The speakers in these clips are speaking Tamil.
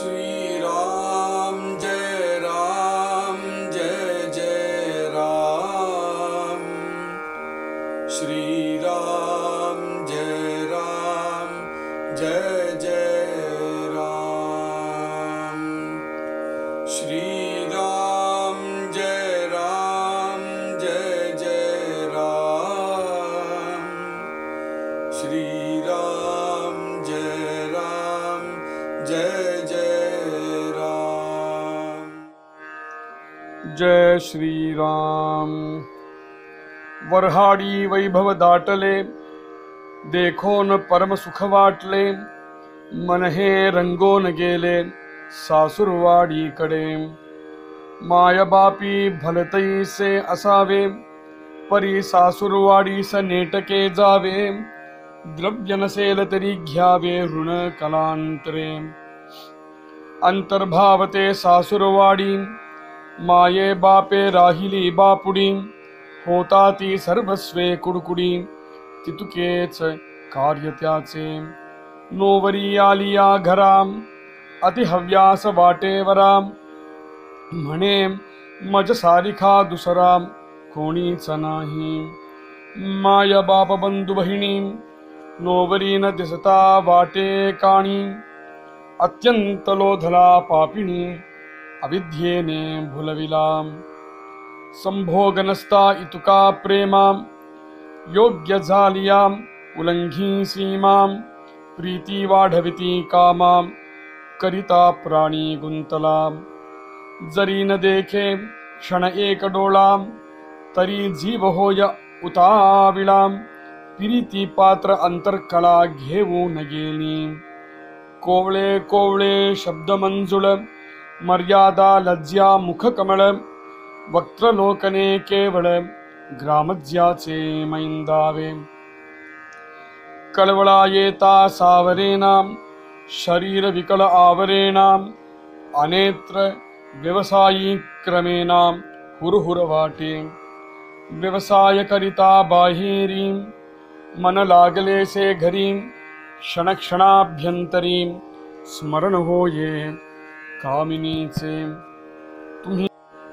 श्रीराम जय राम जय जय राम श्रीराम जय राम जय जय राम श्रीराम जय राम जय जय राम श्रीराम जय राम जय जय राम जय श्रीराम वरहाडी वैभव दाटले देखोन परम सुख वाटले मन हे रंगोन गेले सासुरवाडीकडे मायबापी भलतैसे असावे परी सासुरवाडीस नेटके जावे द्रव्य नसेल तरी घ्यावे ऋण कलांतरे अंतर्भावते सासुरवाडी माये बापे राहिली बापुडी होता ती सर्वस्वे कुडकुडी तितुकेच कार्य त्याचे नोवरी आलिया घराम अतिहव्यास वाटेवराम म्हणे मज सारिखा दुसरा कोणीच नाही माया बाप बंधू बहिणी नोवरी न दिसता वाटे काणी अत्यंत लोधला पापिणी अविद्येने भुलविला संभोग नसता इतुका प्रेमा योग्य झालिया उल्लंघी सीमा प्रीती वाढविती कामा करिता प्राणी गुंतला जरी न देखे क्षण एक डोळा तरी जीव होय उताविळा प्रीती पात्र अंतर्कला घेऊन गेली कोवळे कोवळे शब्द मंजुळ मर्यादा लज्जा मुखकमळ वक्त्रलोकने केवळ ग्रामज्याचे मैंदावे कळवळा येता सावरेनाम शरीर विकल आवरेणाम अनेत्र व्यवसायी क्रमेणाम हुरहुर वाटे व्यवसाय करिता बाहेरी मन लागले से घरी क्षणक्षणाभ्यंतरी स्मरण होये कामिनीचे तुम्ही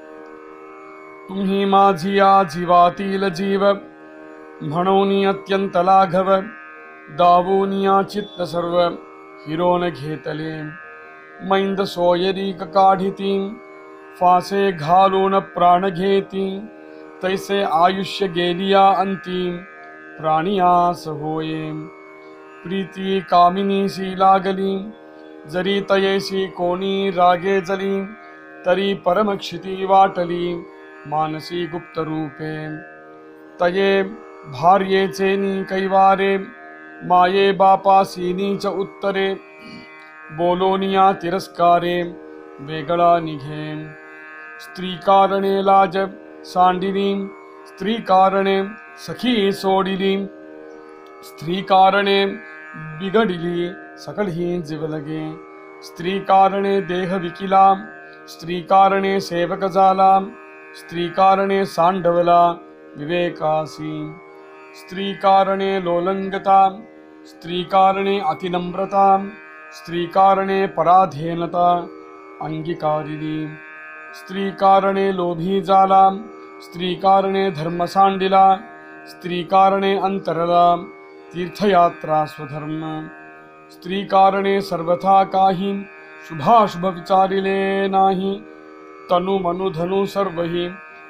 तुम्ही माझी या जीवातील जीव म्हणून अत्यंत लाघव दावून या चित्त सर्व हिरोन घेतले मैंद सोयरीक काढिती फासे घालून प्राण घेती तैसे आयुष्य गेलिया अंती प्राणियास होये प्रीती कामिनीशी लागली जरी तयेशी कोणी रागे जली तरी परमक्षिती वाटली मानसी गुप्त रूपे तये भार्येचे नी कैवारे माये बापासी नीच उत्तरे बोलोनिया तिरस्कारे वेगळा निघे स्त्री कारणे लाज सांडिली स्त्री कारणे सखी सोडिली स्त्री कारणे बिघडिली सकळही जीवलगे स्त्री कारणे देह विकिला स्त्री कारणे सेवक झाला स्त्री कारणे सांडवला विवेकासी स्त्री कारणे लोलंगता स्त्री कारणे अतिनम्रता स्त्री कारणे पराधीनता अंगीकारिली स्त्री कारणे लोभी झाला स्त्री कारणे धर्म सांडिला स्त्री कारणे अंतरला तीर्थयात्रा स्वधर्म स्त्री कारणे सर्वथा काही शुभाशुभ विचारिले नाही तनु मनु धनु सर्वही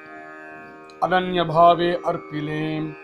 अनन्य भावे अर्पिले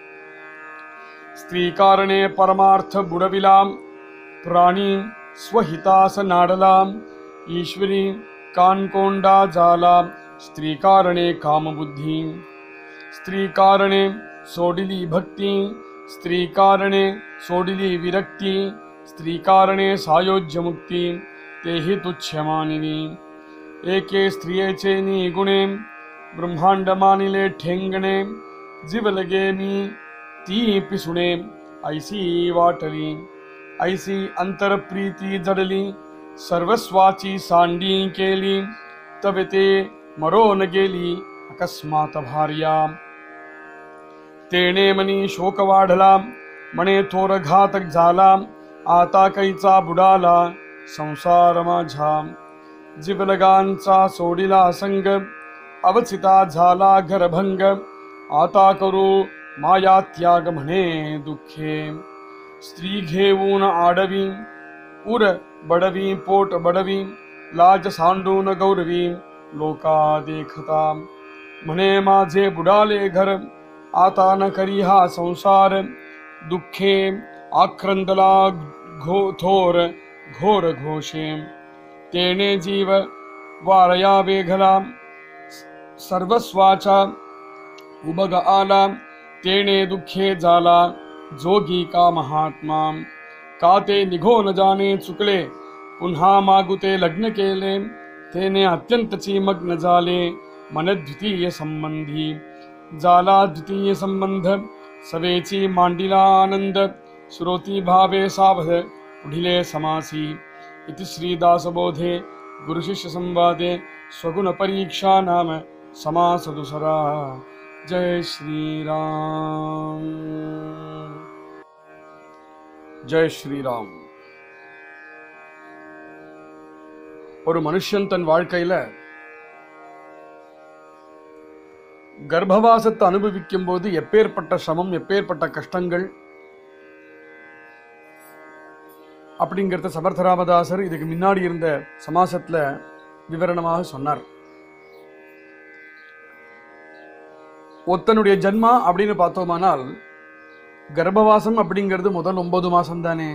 स्त्री कारणे परमार्थ बुडविला प्राणी स्वहितास नाडला ईश्वरी कानकोंडा झाला स्त्री कारणे कामबुद्धी स्त्री कारणे सोडिली भक्ती स्त्री कारणे सोडिली विरक्ती स्त्री कारणे सायोज्य मुक्ती तेही तुच्छ मानिली एके स्त्रियेचे निगुणे ब्रह्मांड मानिले ठेंगणे जीवलगे मी ती पिसुणे ऐसी वाटली ऐसी अंतरप्रीती जडली सर्वस्वाची सांडी केली तवे ते मरोन गेली अकस्मात भार्या तेणे मनी शोक वाढला म्हणे थोर घातक झाला आता कैचा बुडाला संसार माझा जिवलगांचा सोडिला संग अवचिता झाला घरभंग आता करू माया त्याग म्हणे दुःखे स्त्री घेऊन आडवी उर बडवी पोट बडवी लाज सांडून गौरवी लोका देखता म्हणे माझे बुडाले घर आता न करी हा संसार दुःखे आक्रंदला घो थोर घोर घोषे तेने जीव वारया वेघला सर्वस्वाचा उबग आला तेने दुःखे झाला जोगी का महात्मा का ते निघो न जाणे चुकले पुन्हा मागुते लग्न केले तेने अत्यंतची मग्न झाले मन द्वितीय संबंधी झाला द्वितीय संबंध सवेची मांडिला आनंद श्रोती भावे सावध पुढिले समासी इति श्रीदासबोधे गुरुशिष्य संवादे स्वगुण परीक्षा नाम समासदुसरा जय श्रीराम ஜெய் ஸ்ரீராம் ஒரு மனுஷன் தன் வாழ்க்கையில கர்ப்பவாசத்தை அனுபவிக்கும் போது எப்பேற்பட்ட சிரமம் எப்பேற்பட்ட கஷ்டங்கள் அப்படிங்கிறத சமர்த்தராமதாசர் இதுக்கு முன்னாடி இருந்த சமாசத்துல விவரணமாக சொன்னார் ஒத்தனுடைய ஜன்மா அப்படின்னு பார்த்தோமானால் கர்ப்பவாசம் அப்படிங்கிறது முதல் ஒன்பது மாசம் தானே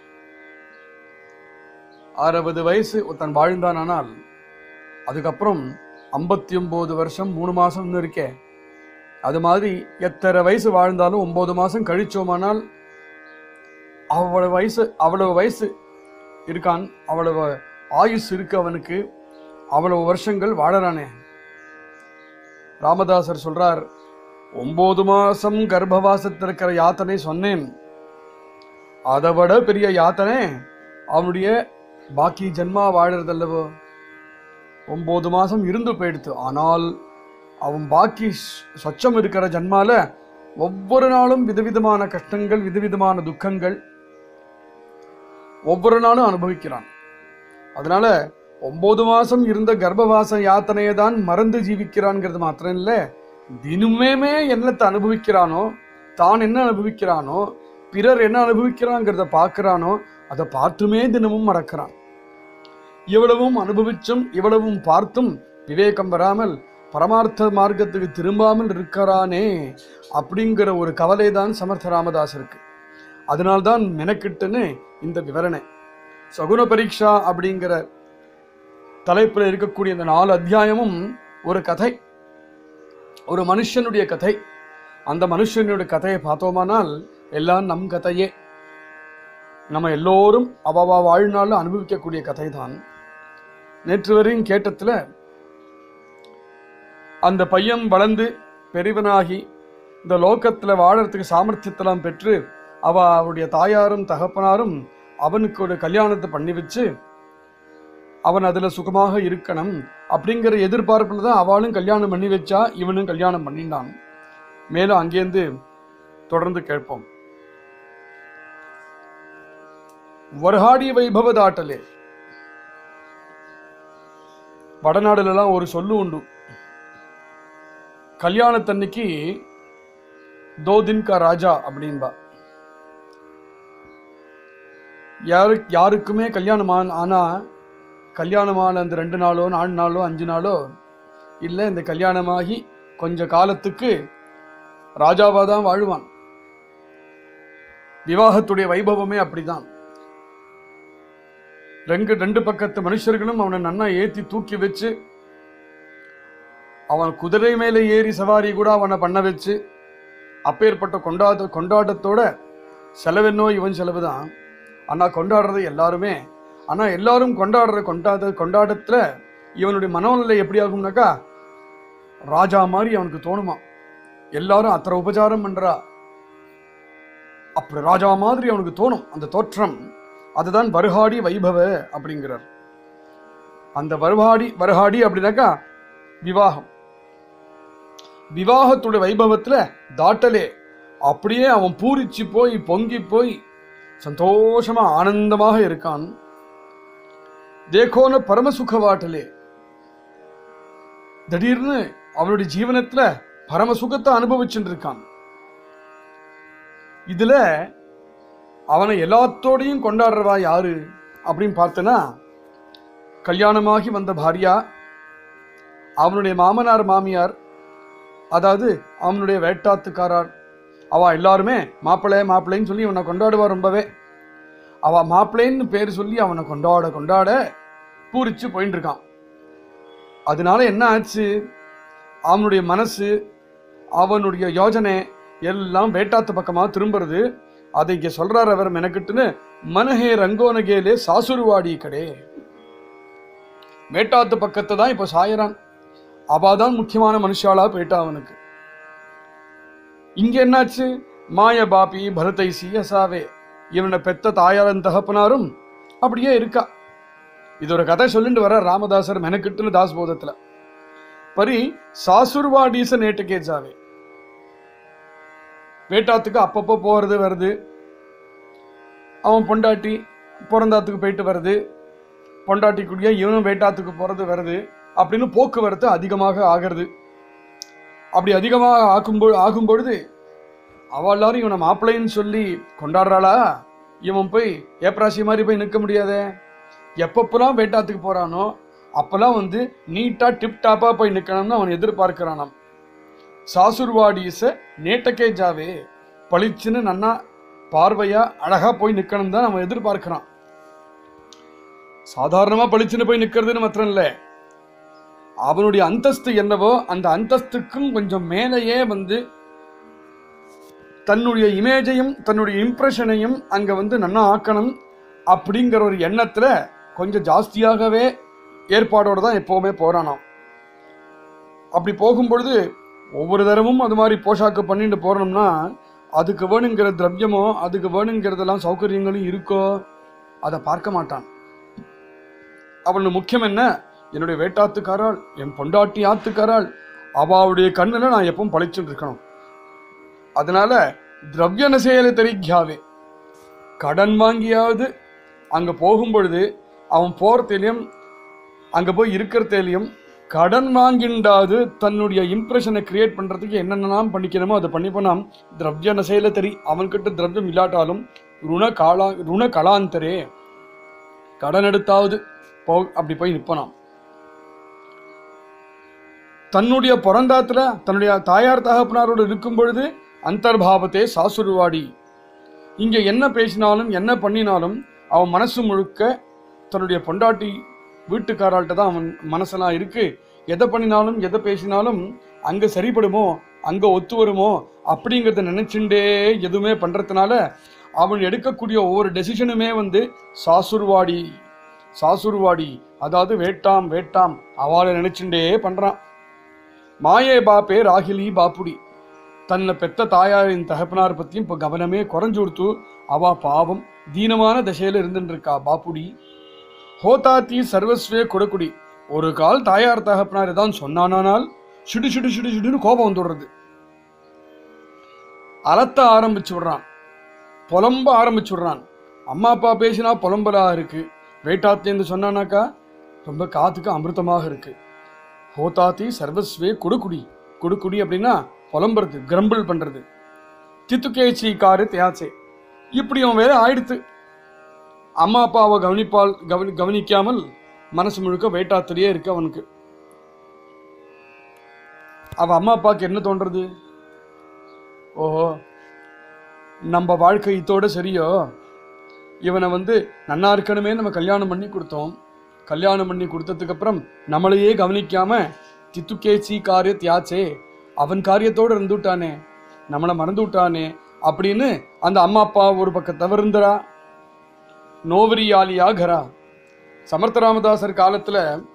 அறுபது வயசு ஒருத்தன் வாழ்ந்தானால் அதுக்கப்புறம் ஐம்பத்தி ஒன்பது வருஷம் மூணு மாசம்னு இருக்கே அது மாதிரி எத்தனை வயசு வாழ்ந்தாலும் ஒன்பது மாசம் கழிச்சோமானால் அவ்வளவு வயசு அவ்வளவு வயசு இருக்கான் அவ்வளவு ஆயுஸ் இருக்கு அவனுக்கு அவ்வளவு வருஷங்கள் வாழறானே ராமதாசர் சொல்றார் ஒன்பது மாசம் கர்ப்பவாசத்தில் இருக்கிற யாத்தனை சொன்னேன் அதை விட பெரிய யாத்தனை அவனுடைய பாக்கி ஜென்மா வாழறதல்லவோ ஒன்பது மாசம் இருந்து போயிடுத்து ஆனால் அவன் பாக்கி ஸ்- சொச்சம் இருக்கிற ஜன்மால ஒவ்வொரு நாளும் விதவிதமான கஷ்டங்கள் விதவிதமான துக்கங்கள் ஒவ்வொரு நாளும் அனுபவிக்கிறான் அதனால ஒன்பது மாசம் இருந்த கர்ப்பவாச யாத்தனையை தான் மறந்து ஜீவிக்கிறான்ங்கிறது மாத்திரம் இல்லை தினமுமே என்னத்தை அனுபவிக்கிறானோ தான் என்ன அனுபவிக்கிறானோ பிறர் என்ன அனுபவிக்கிறாங்கிறத பார்க்கறானோ அதை பார்த்துமே தினமும் மறக்கிறான் இவ்வளவும் அனுபவிச்சும் இவ்வளவும் பார்த்தும் விவேகம் வராமல் பரமார்த்த மார்க்கத்துக்கு திரும்பாமல் இருக்கிறானே அப்படிங்கிற ஒரு கவலை தான் சமர்த்த ராமதாசருக்கு அதனால்தான் மெனக்கிட்டுன்னு இந்த விவரணை சகுன பரீட்சா அப்படிங்கிற தலைப்பில் இருக்கக்கூடிய இந்த நாலு அத்தியாயமும் ஒரு கதை ஒரு மனுஷனுடைய கதை அந்த மனுஷனுடைய கதையை பார்த்தோமானால் எல்லாம் நம் கதையே நம்ம எல்லோரும் அவவா வாழ்நாள் அனுபவிக்கக்கூடிய கதை தான் நேற்று வரையும் கேட்டத்துல அந்த பையன் வளர்ந்து பெரியவனாகி இந்த லோகத்துல வாழறதுக்கு சாமர்த்தியத்தெல்லாம் பெற்று அவ அவருடைய தாயாரும் தகப்பனாரும் அவனுக்கு ஒரு கல்யாணத்தை பண்ணி வச்சு அவன் அதுல சுகமாக இருக்கணும் அப்படிங்கிற எதிர்பார்ப்புல தான் அவளும் கல்யாணம் பண்ணி வச்சா இவனும் கல்யாணம் பண்ணினான் மேலும் அங்கேருந்து தொடர்ந்து கேட்போம் வர்ஹாடி வைபவ தாட்டலே வடநாடுலலாம் ஒரு சொல்லு உண்டு கல்யாணத்தன்னைக்கு தோ தின் கா ராஜா அப்படின்பா யாரு யாருக்குமே கல்யாணம் ஆன- ஆனா கல்யாணமான அந்த ரெண்டு நாளோ நாலு நாளோ அஞ்சு நாளோ இல்லை இந்த கல்யாணமாகி கொஞ்ச காலத்துக்கு ராஜாவா தான் வாழுவான் விவாகத்துடைய வைபவமே அப்படிதான் ரெண்டு ரெண்டு பக்கத்து மனுஷர்களும் அவனை நன்னா ஏத்தி தூக்கி வச்சு அவன் குதிரை மேலே ஏறி சவாரி கூட அவனை பண்ண வச்சு அப்பேற்பட்ட கொண்டாட கொண்டாட்டத்தோட செலவென்னோ இவன் செலவு தான் ஆனால் கொண்டாடுறது எல்லாருமே ஆனால் எல்லாரும் கொண்டாடுற கொண்டாட கொண்டாட்டத்துல இவனுடைய மனோநிலை எப்படி ஆகும்னாக்கா ராஜா மாதிரி அவனுக்கு தோணுமா எல்லாரும் அத்தனை உபச்சாரம் பண்றா அப்படி ராஜா மாதிரி அவனுக்கு தோணும் அந்த தோற்றம் அதுதான் வருகாடி வைபவ அப்படிங்கிறார் அந்த வருகாடி வருகாடி அப்படின்னாக்கா விவாகம் விவாகத்துடைய வைபவத்துல தாட்டலே அப்படியே அவன் பூரிச்சு போய் பொங்கி போய் சந்தோஷமா ஆனந்தமாக இருக்கான் தேகோன பரம சுகவாட்டலே திடீர்னு அவனுடைய ஜீவனத்துல பரம சுகத்தை அனுபவிச்சுட்டு இருக்கான் இதுல அவனை எல்லாத்தோடையும் கொண்டாடுறவா யாரு அப்படின்னு பார்த்தனா கல்யாணமாகி வந்த பாரியா அவனுடைய மாமனார் மாமியார் அதாவது அவனுடைய வேட்டாத்துக்காரர் அவ எல்லாருமே மாப்பிள்ளை மாப்பிள்ளைன்னு சொல்லி இவனை கொண்டாடுவா ரொம்பவே அவ மாப்பிள்ளைன்னு பேர் சொல்லி அவனை கொண்டாட கொண்டாட பூரிச்சு போயின்னு இருக்கான் அதனால என்ன ஆச்சு அவனுடைய மனசு அவனுடைய யோஜனை எல்லாம் வேட்டாத்து பக்கமா திரும்புறது அதை இங்க சொல்றாரு அவர் மெனக்கிட்டுன்னு மனஹே ரங்கோனகேலே சாசுருவாடி கடே வேட்டாத்து பக்கத்தை தான் இப்ப சாயறான் அவாதான் முக்கியமான மனுஷாளா போயிட்டா அவனுக்கு இங்க என்னாச்சு மாய பாபி பரதை சீயசாவே இவனை பெத்த தாயாரன் தகப்பனாரும் அப்படியே இருக்கா இது ஒரு கதை சொல்லிட்டு வர ராமதாசர் மெனக்கிட்டுன்னு தாஸ்போதத்துல பரி சாசுர்வாடீச நேட்டுக்கே ஜாவே வேட்டாத்துக்கு அப்பப்போ போறது வருது அவன் பொண்டாட்டி பிறந்தாத்துக்கு போயிட்டு வருது பொண்டாட்டி கூடிய இவனும் வேட்டாத்துக்கு போறது வருது அப்படின்னு போக்குவரத்து அதிகமாக ஆகிறது அப்படி அதிகமாக ஆக்கும்பொழு ஆகும் பொழுது அவ எல்லாரும் இவனை மாப்பிள்ளைன்னு சொல்லி கொண்டாடுறாளா இவன் போய் ஏப்ராசி மாதிரி போய் நிற்க முடியாதே எப்பப்பெல்லாம் வேட்டாத்துக்கு போறானோ அப்பெல்லாம் வந்து நீட்டா டிப் டாப்பா போய் நிக்கணும்னு அவன் எதிர்பார்க்கிறானாம் சாசுர்வாடீச நேட்டக்கே ஜாவே பளிச்சுன்னு நன்னா பார்வையா அழகா போய் நிக்கணும் தான் அவன் எதிர்பார்க்கிறான் சாதாரணமா பளிச்சுன்னு போய் நிக்கிறதுன்னு மாத்திரம் இல்ல அவனுடைய அந்தஸ்து என்னவோ அந்த அந்தஸ்துக்கும் கொஞ்சம் மேலேயே வந்து தன்னுடைய இமேஜையும் தன்னுடைய இம்ப்ரெஷனையும் அங்க வந்து நன்னா ஆக்கணும் அப்படிங்கிற ஒரு எண்ணத்துல கொஞ்சம் ஜாஸ்தியாகவே ஏற்பாடோட தான் எப்பவுமே போறானாம் அப்படி போகும்பொழுது ஒவ்வொரு தரமும் அது மாதிரி போஷாக்கு பண்ணிட்டு போறோம்னா அதுக்கு வேணுங்கிற திரவியமோ அதுக்கு வேணுங்கிறதெல்லாம் சௌகரியங்களும் இருக்கோ அதை பார்க்க மாட்டான் அவனுக்கு முக்கியம் என்ன என்னுடைய வேட்டாத்துக்காராள் என் பொண்டாட்டி ஆத்துக்காராள் அவளுடைய கண்ணுல நான் எப்பவும் பழிச்சுட்டு இருக்கணும் அதனால திரவிய நசையில தெரிக்காவே கடன் வாங்கியாவது அங்க போகும் பொழுது அவன் போறதுலயும் அங்க போய் இருக்கிறதுலயும் கடன் வாங்கிண்டாது தன்னுடைய இம்ப்ரெஷனை கிரியேட் பண்றதுக்கு என்னென்னலாம் பண்ணிக்கணுமோ அதை பண்ணி போனாம் திரவிய நசையில தெரி அவன்கிட்ட திரவியம் இல்லாட்டாலும் ருண காலா ருண கலாந்தரே கடன் எடுத்தாவது போ அப்படி போய் நிற்பனாம் தன்னுடைய பிறந்தாத்துல தன்னுடைய தாயார் தகப்பனாரோடு இருக்கும் பொழுது அந்தர்பாவத்தே சாசுருவாடி இங்க என்ன பேசினாலும் என்ன பண்ணினாலும் அவன் மனசு முழுக்க தன்னுடைய பொண்டாட்டி வீட்டுக்காராள்கிட்ட தான் அவன் மனசெல்லாம் இருக்கு எதை பண்ணினாலும் எதை பேசினாலும் அங்க சரிப்படுமோ அங்க ஒத்து வருமோ அப்படிங்கிறத நினைச்சுட்டே எதுவுமே பண்றதுனால அவன் எடுக்கக்கூடிய ஒவ்வொரு டெசிஷனுமே வந்து சாசுர்வாடி சாசுர்வாடி அதாவது வேட்டாம் வேட்டாம் அவளை நினைச்சுட்டே பண்றான் மாயே பாப்பே ராகிலி பாப்புடி தன்னை பெத்த தாயாரின் தகப்பனார் பத்தியும் இப்ப கவனமே குறைஞ்சு கொடுத்து அவ பாவம் தீனமான தசையில இருந்துட்டு இருக்கா பாப்புடி ஹோதாத்தி சர்வஸ்வே கொடுக்குடி ஒரு கால் தாயார் தகப்பனார் ஏதாவது சொன்னானால் சுடு சுடு சுடு சுடுன்னு கோபம் வந்துடுறது அலத்த ஆரம்பிச்சு விடுறான் புலம்ப ஆரம்பிச்சு விடுறான் அம்மா அப்பா பேசினா புலம்பலா இருக்கு வேட்டாத்தேந்து சொன்னானாக்கா ரொம்ப காத்துக்கு அமிர்தமாக இருக்கு ஹோதாத்தி சர்வஸ்வே கொடுக்குடி கொடுக்குடி அப்படின்னா புலம்புறது கிரம்பிள் பண்றது தித்துக்கேச்சி காரு தியாச்சே இப்படி அவன் வேற ஆயிடுத்து அம்மா அப்பாவை கவனிப்பால் கவனி கவனிக்காமல் மனசு முழுக்க வேட்டாத்திலேயே இருக்கு அவனுக்கு அவ அம்மா அப்பாவுக்கு என்ன தோன்றது ஓஹோ நம்ம வாழ்க்கை இத்தோட சரியோ இவனை வந்து நன்னா இருக்கணுமே நம்ம கல்யாணம் பண்ணி கொடுத்தோம் கல்யாணம் பண்ணி கொடுத்ததுக்கு அப்புறம் நம்மளையே கவனிக்காம தித்துக்கேச்சி காரிய தியாச்சே அவன் காரியத்தோட இருந்துட்டானே நம்மளை மறந்து விட்டானே அப்படின்னு அந்த அம்மா அப்பா ஒரு பக்கம் தவிர்ந்தரா நோவரியாலியா கரா சமர்த்த ராமதாசர் காலத்துல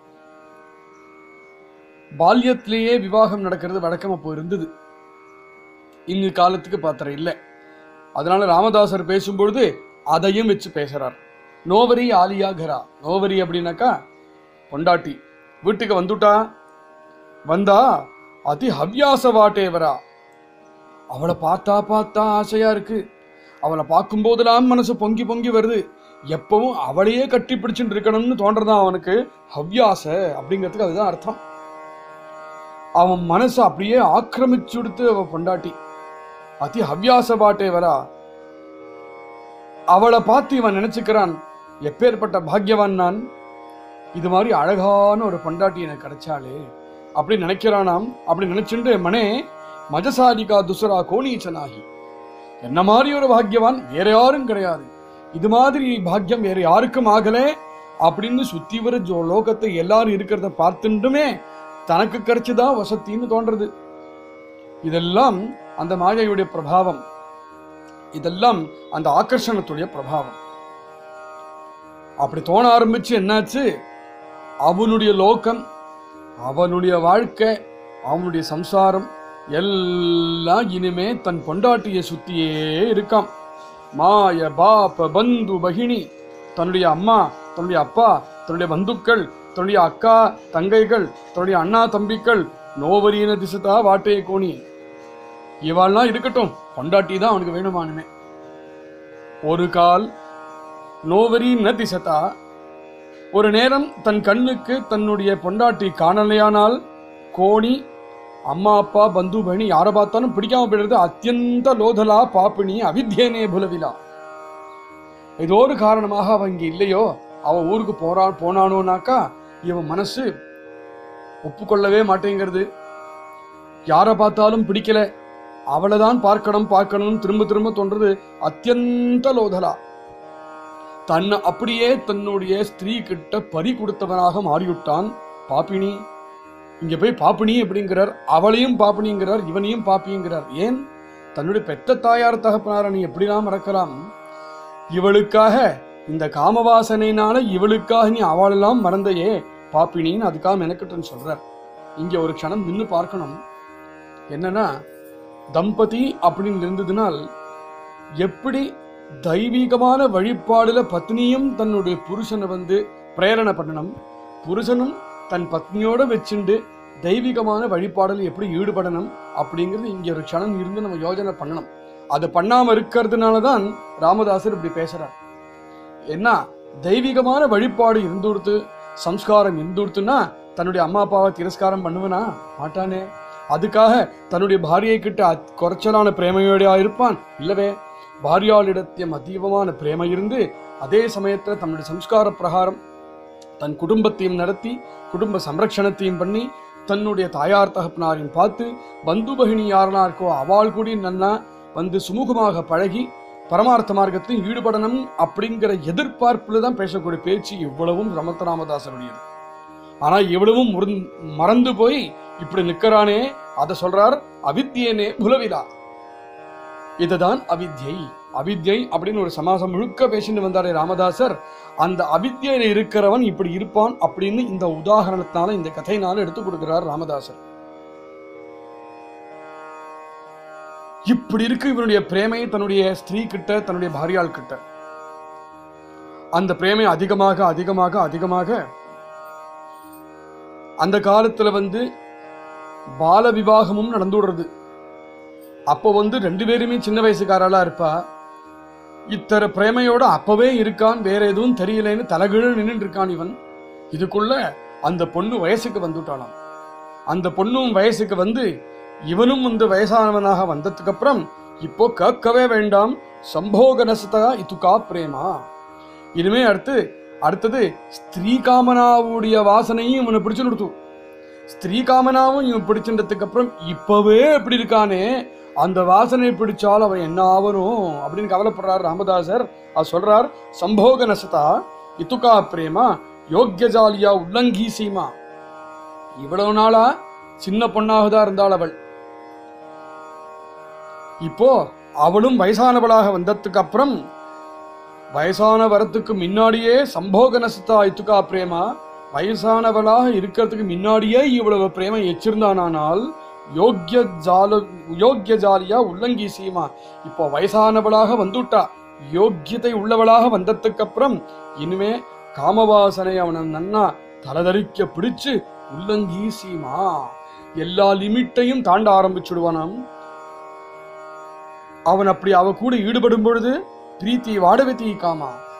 பால்யத்திலேயே விவாகம் நடக்கிறது வழக்கம் அப்போ இருந்தது இங்கு காலத்துக்கு பாத்திரம் இல்லை அதனால ராமதாசர் பேசும்பொழுது அதையும் வச்சு பேசுறார் நோவரி ஆலியா கரா நோவரி அப்படின்னாக்கா பொண்டாட்டி வீட்டுக்கு வந்துட்டா வந்தா அதி ஹவ்யாச வாட்டேவரா அவளை பார்த்தா பார்த்தா ஆசையா இருக்கு அவளை பார்க்கும்போதெல்லாம் மனசு பொங்கி பொங்கி வருது எப்பவும் அவளையே கட்டி பிடிச்சுட்டு இருக்கணும்னு தோன்றதான் அவனுக்கு ஹவ்யாச அப்படிங்கிறதுக்கு அதுதான் அர்த்தம் அவன் மனசு அப்படியே ஆக்கிரமிச்சு கொடுத்து அவ பொண்டாட்டி அதி ஹவ்யாச பாட்டே வரா அவளை பார்த்து இவன் நினைச்சுக்கிறான் எப்பேற்பட்ட பாக்யவான் நான் இது மாதிரி அழகான ஒரு பொண்டாட்டி எனக்கு கிடைச்சாலே அப்படி நினைக்கிறானாம் அப்படி நினைச்சுட்டு மனே மஜசாரிகா துசரா கோணீச்சனாகி என்ன மாதிரி ஒரு பாக்யவான் வேற யாரும் கிடையாது இது மாதிரி பாக்கியம் வேற யாருக்கும் ஆகல அப்படின்னு சுத்தி வர ஜோ லோகத்தை எல்லாரும் இருக்கிறத பார்த்துட்டுமே தனக்கு கிடைச்சுதான் வசத்தின்னு தோன்றது இதெல்லாம் அந்த மாயையுடைய பிரபாவம் இதெல்லாம் அந்த ஆகர்ஷணத்துடைய பிரபாவம் அப்படி தோண ஆரம்பிச்சு என்னாச்சு அவனுடைய லோகம் அவனுடைய வாழ்க்கை அவனுடைய சம்சாரம் எல்லாம் இனிமே தன் பொண்டாட்டியை சுத்தியே இருக்காம் மாய பாப பந்து பகினி தன்னுடைய அம்மா தன்னுடைய அப்பா தன்னுடைய பந்துக்கள் தன்னுடைய அக்கா தங்கைகள் தன்னுடைய அண்ணா தம்பிக்கள் நோவரீன திசதா வாட்டைய கோணி இவாள்லாம் இருக்கட்டும் பொண்டாட்டி தான் அவனுக்கு வேணுமானுமே ஒரு கால் நோவரி ந திசதா ஒரு நேரம் தன் கண்ணுக்கு தன்னுடைய பொண்டாட்டி காணலையானால் கோணி அம்மா அப்பா பந்து பணி யாரை பார்த்தாலும் பிடிக்காம போயிடுறது அத்தியந்த லோதலா பாப்பினி அவித்யனே புலவிலா ஏதோ ஒரு காரணமாக அவன் இங்க இல்லையோ அவ ஊருக்கு போறான் போனானோனாக்கா இவன் மனசு ஒப்புக்கொள்ளவே மாட்டேங்கிறது யாரை பார்த்தாலும் பிடிக்கல அவளை தான் பார்க்கணும் பார்க்கணும் திரும்ப திரும்ப தோன்றது அத்தியந்த லோதலா தன்னை அப்படியே தன்னுடைய ஸ்திரீ கிட்ட பறி கொடுத்தவனாக மாறிவிட்டான் பாப்பினி இங்க போய் பாப்பினி அப்படிங்கிறார் அவளையும் பாப்பினிங்கிறார் இவனையும் பாப்பிங்கிறார் ஏன் தன்னுடைய பெத்த தாயார் தகப்பனார நீ எப்படிலாம் மறக்கலாம் இவளுக்காக இந்த காமவாசனையினால இவளுக்காக நீ அவளெல்லாம் மறந்தையே பாப்பினின்னு அதுக்காக மெனக்கிட்டுன்னு சொல்றார் இங்க ஒரு க்ஷணம் நின்னு பார்க்கணும் என்னன்னா தம்பதி அப்படின்னு இருந்ததுனால் எப்படி தெய்வீகமான வழிபாடுல பத்னியும் தன்னுடைய புருஷனை வந்து பிரேரணை பண்ணணும் புருஷனும் தன் பத்னியோட வச்சுண்டு தெய்வீகமான வழிபாடுல எப்படி ஈடுபடணும் அப்படிங்கிறது இங்க ஒரு க்ஷணம் இருந்து நம்ம யோஜனை பண்ணணும் அது பண்ணாம இருக்கிறதுனால தான் ராமதாசர் இப்படி பேசுறார் என்ன தெய்வீகமான வழிபாடு இருந்துடுத்து சம்ஸ்காரம் இருந்துடுத்துன்னா தன்னுடைய அம்மா அப்பாவை திரஸ்காரம் பண்ணுவனா மாட்டானே அதுக்காக தன்னுடைய பாரியை கிட்ட அத்- குறைச்சலான பிரேமையோடையா இருப்பான் இல்லவே பாரியாளிடத்தியம் அதீவமான பிரேமை இருந்து அதே சமயத்துல தன்னுடைய சம்ஸ்கார பிரகாரம் தன் குடும்பத்தையும் நடத்தி குடும்ப சம்ரக்ஷணத்தையும் பண்ணி தன்னுடைய தாயார் தகப்பனாரையும் பார்த்து பந்து பகினி யாரெல்லாம் இருக்கோ அவள் கூடி நன்னா வந்து சுமூகமாக பழகி பரமார்த்த மார்க்கத்தில் ஈடுபடணும் அப்படிங்கிற எதிர்பார்ப்புல தான் பேசக்கூடிய பேச்சு இவ்வளவும் ரமத்த ராமதாசருடையது ஆனா இவ்வளவும் முறிந்- மறந்து போய் இப்படி நிக்கறானே அதை சொல்றார் அவித்யனே புலவிலா இதுதான் அவித்யை அவித்யை அப்படின்னு ஒரு சமாசம் முழுக்க பேசிட்டு வந்தாரே ராமதாசர் அந்த அவித்யில இருக்கிறவன் இப்படி இருப்பான் அப்படின்னு இந்த உதாரணத்தினால இந்த கதையினால எடுத்து கொடுக்கிறார் ராமதாசர் இப்படி இருக்கு இவனுடைய பிரேமை தன்னுடைய ஸ்திரீ கிட்ட தன்னுடைய பாரியாள் கிட்ட அந்த பிரேமை அதிகமாக அதிகமாக அதிகமாக அந்த காலத்துல வந்து பால விவாகமும் நடந்துடுறது அப்போ வந்து ரெண்டு பேருமே சின்ன வயசுக்காரலா இருப்பா இத்தர பிரேமையோட அப்பவே இருக்கான் வேற எதுவும் தெரியலைன்னு தலகீழ நின்னுட்டு இருக்கான் இவன் இதுக்குள்ள அந்த பொண்ணு வயசுக்கு வந்துட்டாளாம் அந்த பொண்ணும் வயசுக்கு வந்து இவனும் வந்து வயசானவனாக வந்ததுக்கு அப்புறம் இப்போ கேட்கவே வேண்டாம் சம்போகனசதா இதுகா பிரேமா இனிமே அடுத்து அடுத்தது ஸ்திரீ காமனாவுடைய வாசனையும் இவனை பிடிச்சு நிறுத்து ஸ்திரீ காமனாவும் இவன் பிடிச்சின்றதுக்கு அப்புறம் இப்பவே எப்படி இருக்கானே அந்த வாசனை பிடிச்சால் அவன் என்ன ஆவணும் அப்படின்னு கவலைப்படுறார் ராமதாசர் அது சொல்றார் சம்போக நசதா இத்துகா பிரேமா யோக்கிய ஜாலியா உள்ளங்கி சீமா இவ்வளவு நாளா சின்ன பொண்ணாக தான் இருந்தாள் அவள் இப்போ அவளும் வயசானவளாக வந்ததுக்கு அப்புறம் வயசான வரத்துக்கு முன்னாடியே சம்போக நசதா இத்துகா பிரேமா வயசானவளாக இருக்கிறதுக்கு முன்னாடியே இவ்வளவு பிரேமை எச்சிருந்தானால் யோக்கிய ஜால யோக்கிய ஜாலியா உள்ளங்கி சீமா இப்போ வயசானவளாக வந்துட்டா யோக்கியத்தை உள்ளவளாக வந்ததுக்கு அப்புறம் இனிமே காமவாசனை அவனை நன்னா தலதறிக்க பிடிச்சு உள்ளங்கி சீமா எல்லா லிமிட்டையும் தாண்ட ஆரம்பிச்சுடுவானாம் அவன் அப்படி அவ கூட ஈடுபடும் பொழுது பிரீத்தி வாடவதி காமா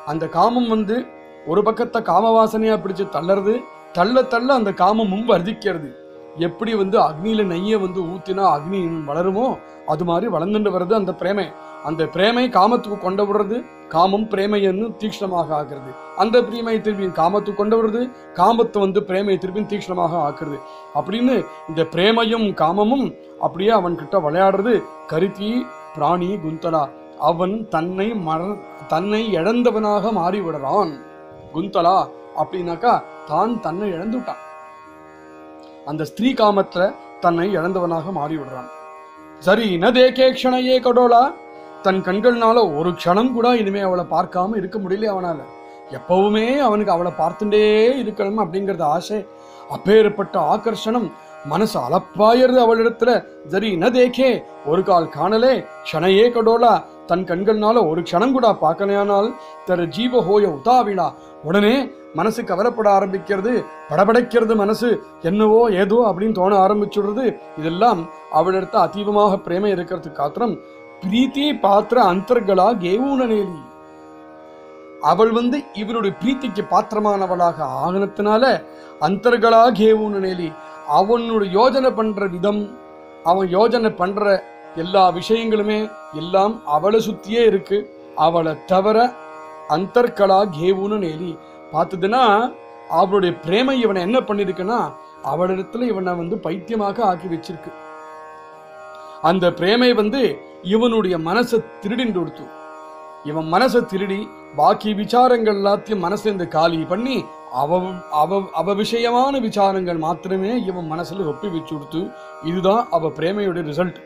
அந்த காமம் வந்து ஒரு பக்கத்தை காமவாசனையா பிடிச்சு தள்ளறது தள்ள தள்ள அந்த காமமும் வர்த்திக்கிறது எப்படி வந்து அக்னியில நெய்யை வந்து ஊத்தினா அக்னி வளருமோ அது மாதிரி வளர்ந்துட்டு வருது அந்த பிரேமை அந்த பிரேமை காமத்துக்கு கொண்டு விடுறது காமம் பிரேமைன்னு தீக்ஷ்ணமாக ஆக்குறது அந்த பிரேமை திருப்பி காமத்துக்கு கொண்டு வருது காமத்தை வந்து பிரேமையை திருப்பி தீக்ஷ்ணமாக ஆக்குறது அப்படின்னு இந்த பிரேமையும் காமமும் அப்படியே அவன் கிட்ட விளையாடுறது கருத்தி பிராணி குந்தலா அவன் தன்னை மற தன்னை இழந்தவனாக மாறி விடுறான் குந்தலா அப்படின்னாக்கா தான் தன்னை இழந்து விட்டான் அந்த ஸ்திரீ காமத்துல தன்னை இழந்தவனாக மாறி விடுறான் சரி நதேகே க்ஷணையே கடோலா தன் கண்கள்னால ஒரு க்ஷணம் கூட இனிமே அவளை பார்க்காம இருக்க முடியல அவனால எப்பவுமே அவனுக்கு அவளை பார்த்துட்டே இருக்கணும் அப்படிங்கறது ஆசை அப்பேற்பட்ட ஆகர்ஷணம் மனசு அலப்பாயிருது அவளிடத்துல சரி ந தேக்கே ஒரு கால் காணலே க்ஷணையே கடோலா தன் கண்கள்னால ஒரு க்ஷணம் கூட பார்க்கலையானால் தர ஜீவ ஹோய உதாவிழா உடனே மனசு கவலைப்பட ஆரம்பிக்கிறது படபடைக்கிறது மனசு என்னவோ ஏதோ அப்படின்னு தோண ஆரம்பிச்சுடுறது இதெல்லாம் அவளிடத்த அதீவமாக பிரேமை இருக்கிறதுக்கு காத்திரம் பிரீத்தி பாத்திர அந்தர்களா கேவூனநேலி அவள் வந்து இவனுடைய பிரீத்திக்கு பாத்திரமானவளாக ஆகனத்தினால அந்தர்களா கேவூனநேலி அவனுடைய யோஜனை பண்ற விதம் அவன் யோஜனை பண்ற எல்லா விஷயங்களுமே எல்லாம் அவளை சுத்தியே இருக்கு அவளை தவிர அந்தர்களா கேவுன்னு நேலி பார்த்ததுன்னா அவளுடைய பிரேமை இவனை என்ன பண்ணிருக்குன்னா அவளிடத்துல இவனை வந்து பைத்தியமாக ஆக்கி வச்சிருக்கு அந்த பிரேமை வந்து இவனுடைய மனசை திருடிண்டு கொடுத்து இவன் மனசை திருடி பாக்கி விசாரங்கள் எல்லாத்தையும் மனசுல இருந்து காலி பண்ணி அவ அவ அவ விஷயமான விசாரங்கள் மாத்திரமே இவன் மனசுல ஒப்பி வச்சு கொடுத்து இதுதான் அவ பிரேமையோட ரிசல்ட்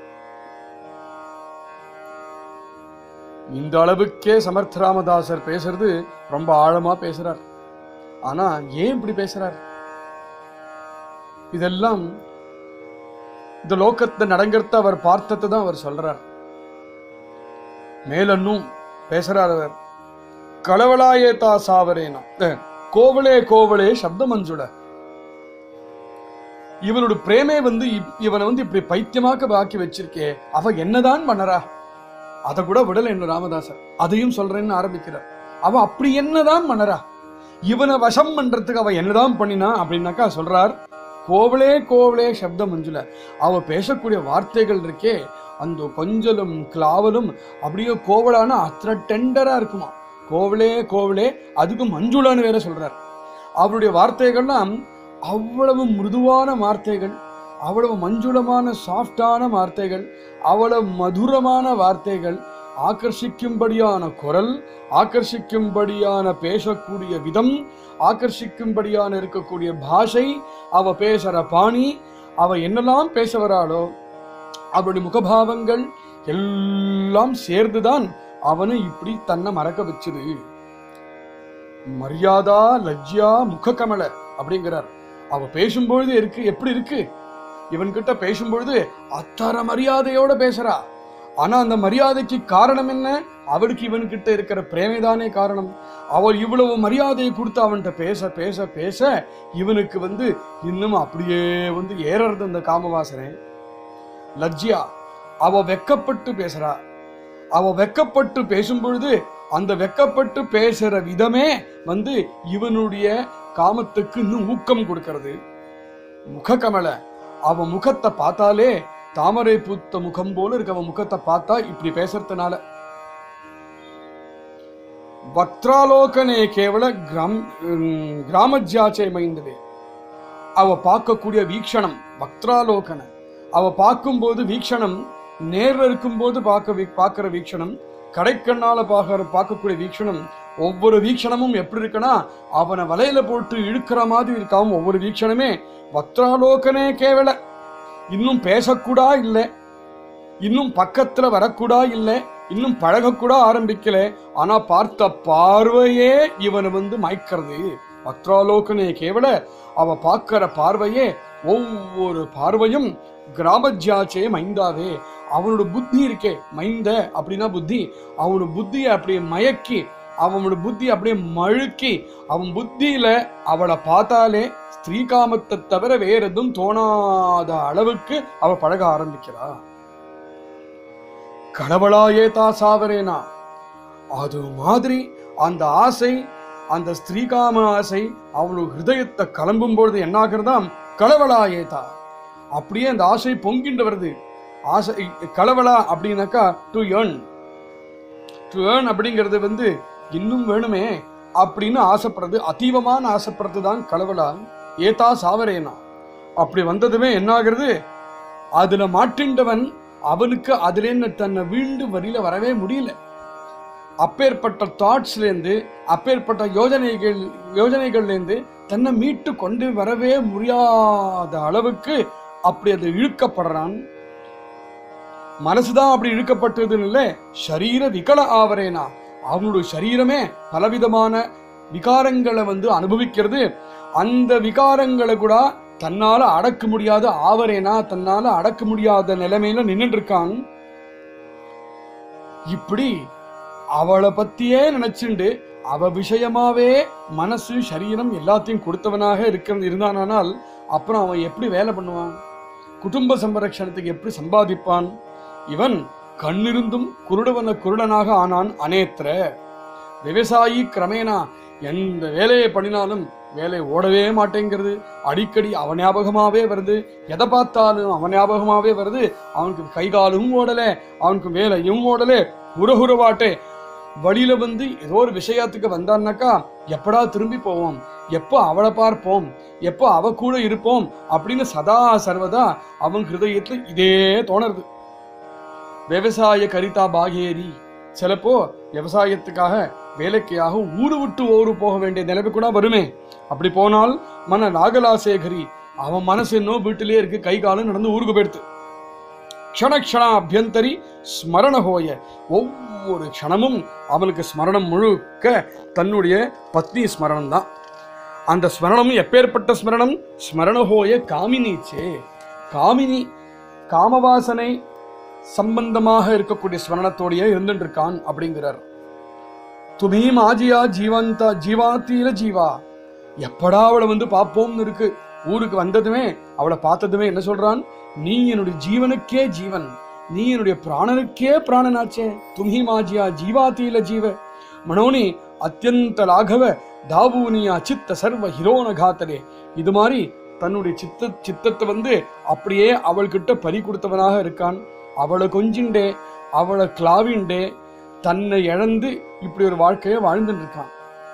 இந்த அளவுக்கே சமர்த்த ராமதாசர் பேசுறது ரொம்ப ஆழமா பேசுறார் ஆனா ஏன் இப்படி பேசுறார் இதெல்லாம் இந்த லோகத்தை நடங்கிறத அவர் பார்த்ததை தான் அவர் சொல்றார் மேலன்னும் பேசுறார் அவர் களவளாயே தா சாவரேனா அஹ், கோவலே கோவலே சப்த மஞ்சுட இவனோட பிரேமே வந்து இப்- இவனை வந்து இப்படி பைத்தியமாக்க பாக்கி வச்சிருக்கே அவ என்னதான் பண்ணறா அத கூட விடல என்ன ராமதாசர் அதையும் சொல்றேன்னு ஆரம்பிக்கிறார் அவ அப்படி என்னதான் பண்ணறா இவனை வசம் பண்றதுக்கு அவ என்னதான் பண்ணினா அப்படின்னாக்கா சொல்றார் கோவலே கோவலே சப்த மஞ்சுல அவ பேசக்கூடிய வார்த்தைகள் இருக்கே அந்த கொஞ்சலும் கிளாவலும் அப்படியே கோவலான அத்தனை டெண்டரா இருக்குமா கோவலே கோவலே அதுக்கு மஞ்சுளான்னு வேற சொல்றார் அவருடைய வார்த்தைகள்லாம் அவ்வளவு மிருதுவான வார்த்தைகள் அவ்வளவு மஞ்சுளமான சாஃப்டான வார்த்தைகள் அவ்வளவு மதுரமான வார்த்தைகள் ஆக்கர்ஷிக்கும்படியான குரல் ஆக்கர்ஷிக்கும்படியான பேசக்கூடிய விதம் ஆக்கர்ஷிக்கும்படியான இருக்கக்கூடிய பாஷை அவ பேசுற பாணி அவ என்னெல்லாம் பேச வராளோ அவருடைய முகபாவங்கள் எல்லாம் சேர்ந்துதான் அவனை இப்படி தன்னை மறக்க வச்சுது மரியாதா லஜ்ஜா முகக்கமல அப்படிங்கிறார் அவ பேசும்பொழுது இருக்கு எப்படி இருக்கு இவன்கிட்ட பேசும்பொழுது அத்தர மரியாதையோட பேசுறா ஆனா அந்த மரியாதைக்கு காரணம் என்ன அவளுக்கு இவன்கிட்ட இருக்கிற பிரேமைதானே காரணம் அவள் இவ்வளவு மரியாதையை கொடுத்து அவன்கிட்ட பேச பேச பேச இவனுக்கு வந்து இன்னும் அப்படியே வந்து ஏறது அந்த காமவாசனை லஜ்ஜியா அவ வெக்கப்பட்டு பேசுறா அவ வெக்கப்பட்டு பேசும் பொழுது அந்த வெக்கப்பட்டு பேசுற விதமே வந்து இவனுடைய காமத்துக்கு இன்னும் ஊக்கம் கொடுக்கிறது முகக்கமல அவ முகத்தை பார்த்தாலே தாமரை பூத்த முகம் போல இருக்க அவன் முகத்தை பார்த்தா இப்படி பேசுறதுனால வக்ராலோகனே கேவல கிராம் உம், கிராமஜ்யாச்சை மைந்தவே அவ பார்க்கக்கூடிய வீக்ஷணம் வக்ராலோகன அவ பார்க்கும்போது வீக்ஷணம் நேர்ல இருக்கும்போது பார்க்க வீ- பார்க்கிற வீக்ஷணம் கடைக்கண்ணால பார்க்கிற பார்க்கக்கூடிய வீக்ஷணம் ஒவ்வொரு வீக்ஷணமும் எப்படி இருக்குன்னா அவனை வலையில போட்டு இழுக்கிற மாதிரி இருக்காம ஒவ்வொரு வீக்ஷணமே வக்ராலோகனே கேவல இன்னும் பேசக்கூடா இல்லை இன்னும் பக்கத்துல வரக்கூடா இல்லை இன்னும் பழகக்கூட ஆரம்பிக்கல ஆனா பார்த்த பார்வையே இவனை வந்து மயக்கிறது பக்ராலோகனே கேவல அவ பார்க்கிற பார்வையே ஒவ்வொரு பார்வையும் கிராமஜாச்சே மைந்தாவே அவனோட புத்தி இருக்கே மைந்த அப்படின்னா புத்தி அவனோட புத்தியை அப்படியே மயக்கி அவனோட புத்தி அப்படியே மழுக்கி அவன் புத்தியில அவளை பார்த்தாலே ஸ்திரீகாமத்தை தவிர வேற எதுவும் தோணாத அளவுக்கு அவ பழக ஆரம்பிக்கிறா கடவுளாயே தா சாவரேனா அது மாதிரி அந்த ஆசை அந்த ஸ்திரீகாம ஆசை அவளுடைய ஹிருதயத்தை கிளம்பும் பொழுது என்ன ஆகிறதாம் களவளா ஏதா அப்படியே அந்த ஆசை பொங்கிண்டு வருது ஆசை களவளா அப்படின்னாக்கா டு ஏர்ன் டு ஏர்ன் அப்படிங்கிறது வந்து இன்னும் வேணுமே அப்படின்னு ஆசைப்படுறது அதீவமான ஆசைப்படுறது தான் களவளா ஏதா சாவரேனா அப்படி வந்ததுமே என்ன ஆகுறது அதுல மாட்டின்றவன் அவனுக்கு அதுல தன்னை வீண்டு வரியில வரவே முடியல அப்பேற்பட்ட தாட்ஸ்ல இருந்து அப்பேற்பட்ட யோஜனைகள் யோஜனைகள்ல இருந்து தன்னை மீட்டு கொண்டு வரவே முடியாத அளவுக்கு அப்படி அது இழுக்கப்படுறான் மனசுதான் அப்படி இழுக்கப்பட்டதுன்னு இல்லை சரீர விகல ஆவரேனா அவனுடைய சரீரமே பலவிதமான விகாரங்களை வந்து அனுபவிக்கிறது அந்த விகாரங்களை கூட தன்னால அடக்க முடியாத ஆவரேனா தன்னால அடக்க முடியாத நிலைமையில நின்னுட்டு இருக்கான் இப்படி அவளை பத்தியே நினைச்சுண்டு அவ விஷயமாவே மனசு சரீரம் எல்லாத்தையும் கொடுத்தவனாக இருக்க இருந்தானால் அப்புறம் அவன் எப்படி வேலை பண்ணுவான் குடும்ப சம்பரட்சணத்துக்கு எப்படி சம்பாதிப்பான் இவன் கண்ணிருந்தும் குருடவன குருடனாக ஆனான் அநேத்திர விவசாயி கிரமேனா எந்த வேலையை பண்ணினாலும் வேலை ஓடவே மாட்டேங்கிறது அடிக்கடி அவன் ஞாபகமாவே வருது எதை பார்த்தாலும் அவன் ஞாபகமாவே வருது அவனுக்கு கை காலும் ஓடல அவனுக்கு வேலையும் ஓடல உரகுரவாட்டே வழியில வந்து ஏதோ ஒரு விஷயத்துக்கு வந்தான்னாக்கா எப்படா திரும்பி போவோம் எப்போ அவளை பார்ப்போம் எப்போ அவ கூட இருப்போம் அப்படின்னு சதா சர்வதா அவன் ஹிருதயத்துல இதே தோணுறது விவசாய கரிதா பாகேரி சிலப்போ விவசாயத்துக்காக வேலைக்காக ஊரு விட்டு ஊரு போக வேண்டிய நிலைமை கூட வருமே அப்படி போனால் மன நாகலாசேகரி அவன் மனசு இன்னும் வீட்டிலே இருக்கு கை காலம் நடந்து ஊருக்கு போயிடுத்து க்ஷண க்ஷண அபியந்தரி ஸ்மரண ஹோய ஒவ்வொரு க்ஷணமும் அவனுக்கு ஸ்மரணம் முழுக்க தன்னுடைய பத்னி ஸ்மரணம் தான் அந்த ஸ்மரணம் எப்பேற்பட்ட ஸ்மரணம் ஸ்மரணஹோய காமினிச்சே காமினி காமவாசனை சம்பந்தமாக இருக்கக்கூடிய ஸ்மரணத்தோடயே இருந்துட்டு இருக்கான் அப்படிங்கிறார் துமீம் ஆஜியா ஜீவந்தா ஜீவாத்தீர ஜீவா எப்படா அவளை வந்து பார்ப்போம்னு இருக்கு ஊருக்கு வந்ததுமே அவளை பார்த்ததுமே என்ன சொல்றான் நீ என்னுடைய ஜீவனுக்கே ஜீவன் நீ என்னுடைய பிராணனுக்கே பிராணனாச்சே துமி மாஜியா ஜீவாத்தீல ஜீவ மனோனி அத்தியந்த லாகவ தாவூனியா சித்த சர்வ ஹிரோன காத்தரே இது மாதிரி தன்னுடைய சித்த சித்தத்தை வந்து அப்படியே அவள்கிட்ட பறி கொடுத்தவனாக இருக்கான் அவளை கொஞ்சிண்டே அவளை கிளாவிண்டே தன்னை இழந்து இப்படி ஒரு வாழ்க்கையை வாழ்ந்துட்டு இருக்கான்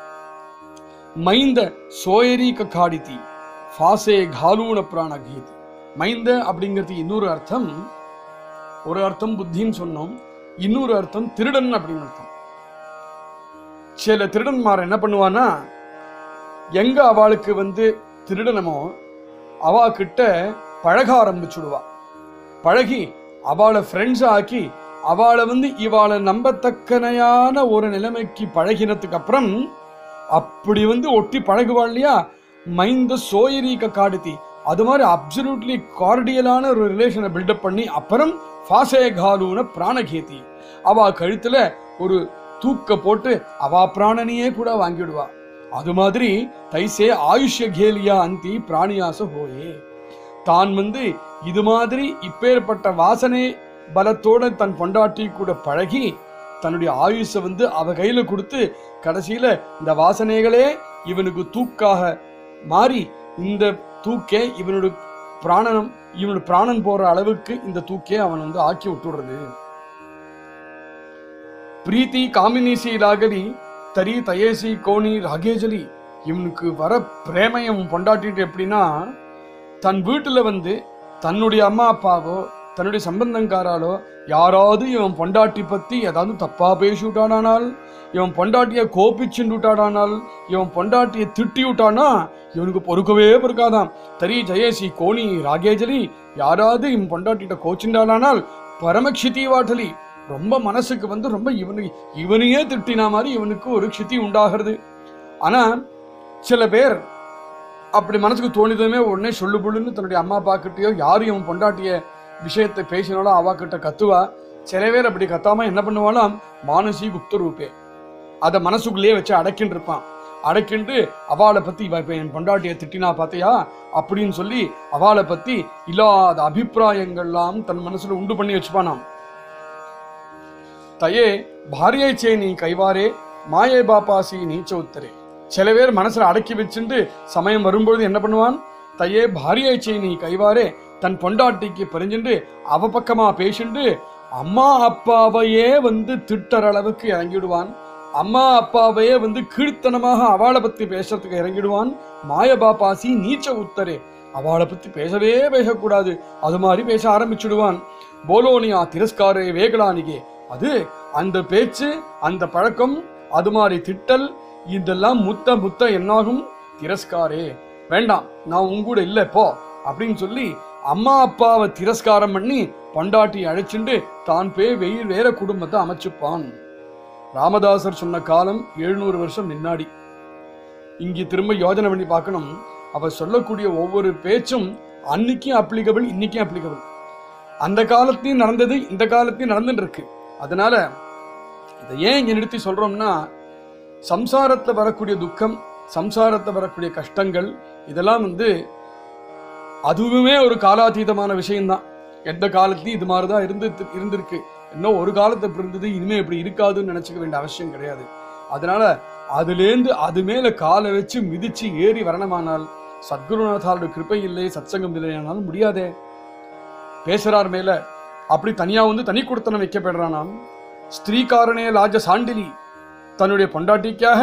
மைந்த சோயரீக காடித்தி ஃபாசே காலூன பிராண கீதி மைந்த அப்படிங்கிறது இன்னொரு அர்த்தம் ஒரு அர்த்தம் புத்தின்னு சொன்னோம் இன்னொரு அர்த்தம் திருடன் அப்படின்னு அர்த்தம் சில திருடன்மார் என்ன பண்ணுவான்னா எங்க அவளுக்கு வந்து திருடனமோ அவா கிட்ட பழக ஆரம்பிச்சுடுவா பழகி அவளை ஃப்ரெண்ட்ஸ் ஆக்கி அவளை வந்து இவாளை நம்பத்தக்கனையான ஒரு நிலைமைக்கு பழகினதுக்கு அப்புறம் அப்படி வந்து ஒட்டி பழகுவா இல்லையா மைந்த சோயரீக காடுத்தி அது மாதிரி அப்சல்யூட்லி கார்டியலான ஒரு ரிலேஷனை பில்டப் பண்ணி அப்புறம் ஃபாசே காலூன பிராணகேதி அவ கழுத்துல ஒரு தூக்க போட்டு அவா பிராணனையே கூட வாங்கிடுவா அது மாதிரி தைசே ஆயுஷ்ய கேலியா அந்தி பிராணியாச ஹோயே தான் வந்து இது மாதிரி இப்பேற்பட்ட வாசனை பலத்தோட தன் பொண்டாட்டி கூட பழகி தன்னுடைய ஆயுஷை வந்து அவ கையில கொடுத்து கடைசியில இந்த வாசனைகளே இவனுக்கு தூக்காக மாறி இந்த தூக்கே இவனோட பிராணனம் இவனோட பிராணன் போற அளவுக்கு இந்த தூக்கே அவன் வந்து ஆக்கி விட்டுடுறது பிரீத்தி காமினிசி ராகவி தரி தயேசி கோணி ராகேஜலி இவனுக்கு வர பிரேமையம் பொண்டாட்டிட்டு எப்படின்னா தன் வீட்டுல வந்து தன்னுடைய அம்மா அப்பாவோ தன்னுடைய சம்பந்தங்காராலோ யாராவது இவன் பொண்டாட்டி பத்தி ஏதாவது தப்பா பேசி விட்டானால் இவன் பொண்டாட்டிய கோபிச்சுண்டு விட்டாடானால் இவன் பொண்டாட்டிய திட்டி விட்டானா இவனுக்கு பொறுக்கவே பொறுக்காதான் தரி ஜெயசி கோணி ராகேஜலி யாராவது இவன் பொண்டாட்டிட்ட கோச்சுண்டானால் பரமக்ஷிதி வாட்டலி ரொம்ப மனசுக்கு வந்து ரொம்ப இவனுக்கு இவனையே திட்டினா மாதிரி இவனுக்கு ஒரு க்ஷிதி உண்டாகிறது ஆனா சில பேர் அப்படி மனசுக்கு தோணிதமே உடனே சொல்லு புள்ளுன்னு தன்னுடைய அம்மா அப்பா கிட்டயோ யாரும் இவன் பொண்டாட்டிய விஷயத்தை பேசினாலும் அவா கிட்ட கத்துவா சில பேர் அப்படி கத்தாம என்ன பண்ணுவாலாம் மானசி குப்த ரூபே அதை மனசுக்குள்ளேயே வச்சு அடக்கின்னு இருப்பான் அடக்கிண்டு அவளை பத்தி இவ இப்ப என் பொண்டாட்டியை திட்டினா பார்த்தியா அப்படின்னு சொல்லி அவளை பத்தி இல்லாத அபிப்பிராயங்கள்லாம் தன் மனசுல உண்டு பண்ணி வச்சுப்பானாம் தயே பாரியை சே நீ கைவாரே மாயே பாப்பாசி நீச்ச உத்தரே சில பேர் மனசுல அடக்கி வச்சுட்டு சமயம் வரும்பொழுது என்ன பண்ணுவான் தையே பாரியாய்ச்சி நீ கைவாரே தன் பொண்டாட்டிக்கு பறிஞ்சுண்டு அவ பக்கமா பேசிண்டு அம்மா அப்பாவையே வந்து திட்டற அளவுக்கு இறங்கிடுவான் அம்மா அப்பாவையே வந்து கீழ்த்தனமாக அவளை பத்தி பேசுறதுக்கு இறங்கிடுவான் மாய பாப்பாசி நீச்ச உத்தரே அவளை பத்தி பேசவே பேசக்கூடாது அது மாதிரி பேச ஆரம்பிச்சுடுவான் போலோனியா திரஸ்காரே வேகலானிகே அது அந்த பேச்சு அந்த பழக்கம் அது மாதிரி திட்டல் இதெல்லாம் முத்த முத்த என்னாகும் திரஸ்காரே வேண்டாம் நான் உங்கூட இல்ல போ அப்படின்னு சொல்லி அம்மா அப்பாவை திரஸ்காரம் பண்ணி பொண்டாட்டி அழைச்சிண்டு தான் போய் வெயில் வேற குடும்பத்தை அமைச்சுப்பான் ராமதாசர் சொன்ன காலம் எழுநூறு வருஷம் முன்னாடி இங்கே திரும்ப யோஜனை பண்ணி பார்க்கணும் அவர் சொல்லக்கூடிய ஒவ்வொரு பேச்சும் அன்னைக்கும் அப்ளிகபிள் இன்னைக்கும் அப்ளிகபிள் அந்த காலத்தையும் நடந்தது இந்த காலத்தையும் நடந்துட்டு இருக்கு அதனால இதை ஏன் இங்க நிறுத்தி சொல்றோம்னா சம்சாரத்துல வரக்கூடிய துக்கம் சம்சாரத்துல வரக்கூடிய கஷ்டங்கள் இதெல்லாம் வந்து அதுவுமே ஒரு காலாதீதமான விஷயம்தான் எந்த காலத்தையும் இது மாதிரிதான் இருந்து இருந்திருக்கு இன்னும் ஒரு காலத்து இப்படி இருந்தது இனிமே இப்படி இருக்காதுன்னு நினைச்சுக்க வேண்டிய அவசியம் கிடையாது அதனால அதுலேருந்து அது மேல காலை வச்சு மிதிச்சு ஏறி வரணுமானால் சத்குருநாதாரோட கிருபை இல்லை சத்சங்கம் இல்லையானாலும் முடியாதே பேசுறார் மேல அப்படி தனியா வந்து தனி கொடுத்தனம் வைக்கப்படுறானாம் ஸ்திரீகாரனே லாஜ சாண்டிலி தன்னுடைய பொண்டாட்டிக்காக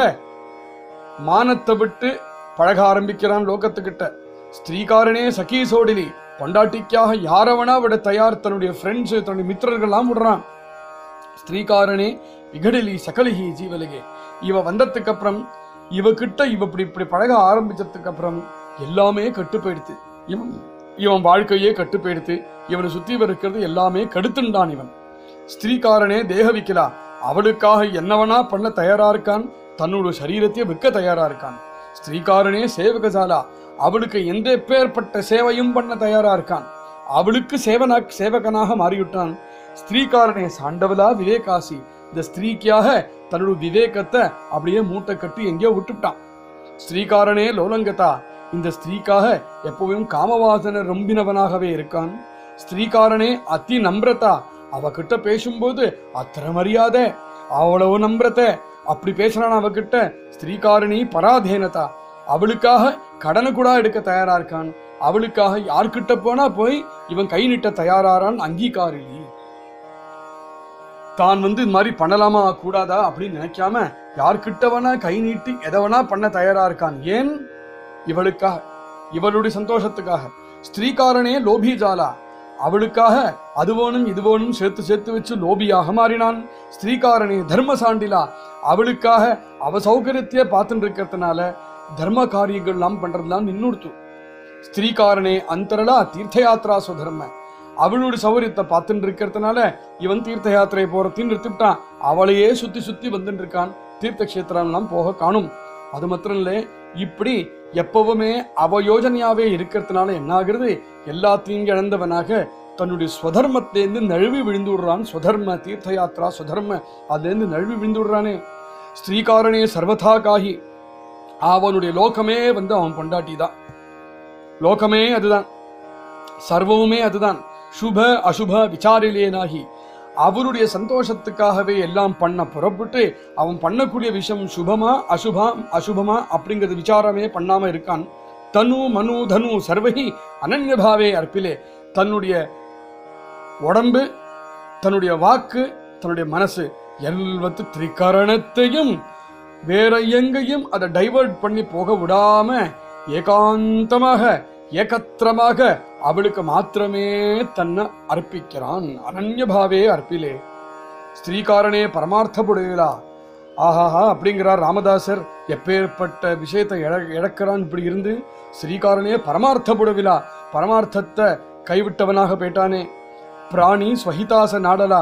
மானத்தை விட்டு பழக ஆரம்பிக்கிறான் லோகத்துக்கிட்ட ஸ்திரீகாரனே சகி சோடிலி பொண்டாட்டிக்காக யாரவனா விட தயார் தன்னுடைய ஃப்ரெண்ட்ஸ் தன்னுடைய மித்திரர்கள்லாம் விடுறான் ஸ்திரீகாரனே விகடிலி சகலிகி ஜீவலிகே இவ வந்ததுக்கு அப்புறம் இவகிட்ட இவ இப்படி இப்படி பழக ஆரம்பிச்சதுக்கு அப்புறம் எல்லாமே கட்டு போயிடுத்து இவன் இவன் வாழ்க்கையே கட்டு போயிடுத்து இவனை சுத்தி இருக்கிறது எல்லாமே கடுத்துண்டான் இவன் ஸ்திரீகாரனே தேக விக்கலா அவளுக்காக என்னவனா பண்ண தயாரா இருக்கான் தன்னோட சரீரத்தையே விற்க தயாரா இருக்கான் ஸ்திரீகாரனே சேவகசாலா அவளுக்கு எந்த பேர்பட்ட சேவையும் பண்ண தயாரா இருக்கான் அவளுக்கு சேவனா சேவகனாக மாறிவிட்டான் ஸ்திரீகாரனே சாண்டவலா விவேகாசி இந்த ஸ்திரீக்காக தன்னோட விவேகத்தை அப்படியே மூட்டை கட்டி எங்கேயோ விட்டுட்டான் ஸ்திரீகாரனே லோலங்கதா இந்த ஸ்திரீக்காக எப்பவும் காமவாசன ரொம்பினவனாகவே இருக்கான் ஸ்திரீகாரனே அதி நம்ரதா அவகிட்ட பேசும்போது அத்தனை மரியாதை அவ்வளவு நம்ரத்தை அப்படி பேசுறான் அவகிட்ட ஸ்திரீகாரணி பராதேனதா அவளுக்காக கடனை கூட எடுக்க தயாரா இருக்கான் அவளுக்காக யார்கிட்ட போனா போய் இவன் கை நீட்ட தயாராறான் அங்கீகாரிலி தான் வந்து இது மாதிரி பண்ணலாமா கூடாதா அப்படின்னு நினைக்காம யார்கிட்ட வேணா கை நீட்டி எதை வேணா பண்ண தயாரா இருக்கான் ஏன் இவளுக்காக இவளுடைய சந்தோஷத்துக்காக ஸ்திரீகாரனே லோபி ஜாலா அவளுக்காக அது வேணும் இது வேணும் சேர்த்து சேர்த்து வச்சு லோபியாக மாறினான் ஸ்திரீகாரனே தர்ம சாண்டிலா அவளுக்காக அவ சௌகரியத்தையே பார்த்துட்டு இருக்கிறதுனால தர்ம காரியங்கள்லாம் பண்றதுலாம் நின்னுடுத்து ஸ்திரீகாரனே அந்தரலா தீர்த்த யாத்ரா சுதர்ம அவளுடைய சௌகரியத்தை பார்த்துட்டு இருக்கிறதுனால இவன் தீர்த்த யாத்திரை போறதையும் நிறுத்திவிட்டான் அவளையே சுத்தி சுத்தி வந்துட்டு இருக்கான் தீர்த்த கஷேத்திரம்லாம் போக காணும் அது மாத்திரம் இல்ல இப்படி எப்பவுமே அவ யோஜனையாவே இருக்கிறதுனால என்ன ஆகுறது எல்லாத்தையும் இழந்தவனாக தன்னுடைய ஸ்வதர்மத்திலேருந்து நழுவி விழுந்து விடுறான் ஸ்வதர்ம தீர்த்த யாத்ரா ஸ்வதர்ம அதுலேருந்து நழுவி விழுந்து விடுறானே ஸ்ரீகாரனே சர்வதா காஹி அவனுடைய லோகமே வந்து அவன் பொண்டாட்டி தான் லோகமே அதுதான் சர்வமுமே அதுதான் சுப அசுப விசாரிலேனாகி அவருடைய சந்தோஷத்துக்காகவே எல்லாம் பண்ண புறப்பட்டு அவன் பண்ணக்கூடிய விஷயம் சுபமா அசுபா அசுபமா அப்படிங்கிறது விசாரமே பண்ணாம இருக்கான் தனு மனு தனு சர்வகி அனன்யபாவே அர்ப்பிலே தன்னுடைய உடம்பு தன்னுடைய வாக்கு தன்னுடைய மனசு எல்வத்து திரிகரணத்தையும் வேற எங்கேயும் அதை டைவர்ட் பண்ணி போக விடாம ஏகாந்தமாக ஏகத்திரமாக அவளுக்கு மாத்திரமே தன்னை அர்ப்பிக்கிறான் அனன்யபாவே அர்ப்பிலே ஸ்திரீகாரனே பரமார்த்தப்படுகிறா ஆஹாஹா அப்படிங்கிறார் ராமதாசர் எப்பேற்பட்ட விஷயத்தை இழ இழக்கிறான் இப்படி இருந்து ஸ்ரீகாரனே பரமார்த்தப்படுவிலா பரமார்த்தத்தை கைவிட்டவனாக போயிட்டானே பிராணி ஸ்வஹிதாச நாடலா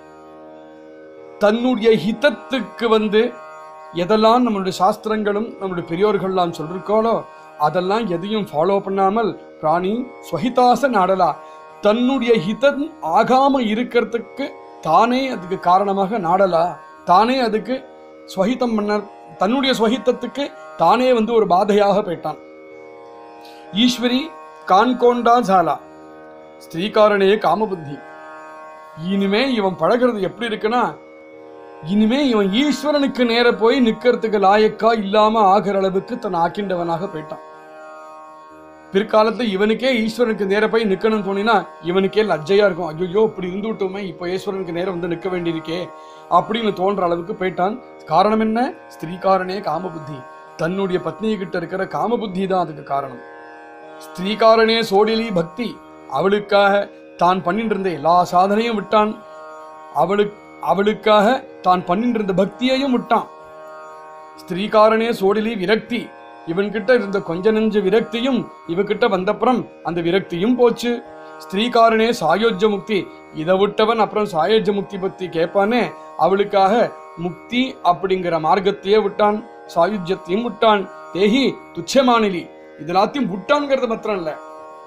தன்னுடைய ஹிதத்துக்கு வந்து எதெல்லாம் நம்மளுடைய சாஸ்திரங்களும் நம்மளுடைய பெரியோர்கள்லாம் சொல்லிருக்கோளோ அதெல்லாம் எதையும் ஃபாலோ பண்ணாமல் பிராணி ஸ்வஹிதாச நாடலா தன்னுடைய ஹிதம் ஆகாம இருக்கிறதுக்கு தானே அதுக்கு காரணமாக நாடலா தானே அதுக்கு ஸ்வஹிதம் பண்ண தன்னுடைய ஸ்வஹித்தத்துக்கு தானே வந்து ஒரு பாதையாக போயிட்டான் ஈஸ்வரி கான்கோண்டா ஜாலா ஸ்திரீகாரனே காமபுத்தி இனிமே இவன் பழகிறது எப்படி இருக்குன்னா இனிமே இவன் ஈஸ்வரனுக்கு நேர போய் நிக்கிறதுக்கு லாயக்கா இல்லாம ஆகிற அளவுக்கு தன் ஆக்கிண்டவனாக போயிட்டான் பிற்காலத்துல இவனுக்கே ஈஸ்வரனுக்கு நேர போய் நிக்கணும்னு தோணினா இவனுக்கே லஜ்ஜையா இருக்கும் ஐயோ இப்படி இருந்து விட்டோமே இப்போ ஈஸ்வரனுக்கு நேரம் வந்து நிக்க வேண்டியிருக்கே அப்படின்னு தோன்ற அளவுக்கு போயிட்டான் காரணம் என்ன ஸ்திரீகாரனே காமபுத்தி தன்னுடைய பத்னி கிட்ட இருக்கிற காமபுத்தி தான் அதுக்கு காரணம் ஸ்திரீகாரனே சோடிலி பக்தி அவளுக்காக தான் பண்ணிட்டு இருந்த எல்லா சாதனையும் விட்டான் அவளுக்கு அவளுக்காக தான் பண்ணிட்டு இருந்த பக்தியையும் விட்டான் ஸ்திரீகாரனே சோடிலி விரக்தி இவன்கிட்ட இருந்த கொஞ்ச நெஞ்ச விரக்தியும் இவகிட்ட வந்தப்புறம் அந்த விரக்தியும் போச்சு ஸ்திரீகாரனே சாயோஜ்ய முக்தி இதை விட்டவன் அப்புறம் சாயோஜ்ய முக்தி பத்தி கேட்பானே அவளுக்காக முக்தி அப்படிங்கிற மார்க்கத்தையே விட்டான் சாயுஜ்யத்தையும் விட்டான் தேஹி துச்சமானிலி இதெல்லாத்தையும் விட்டான்ங்கிறது மாத்திரம் இல்ல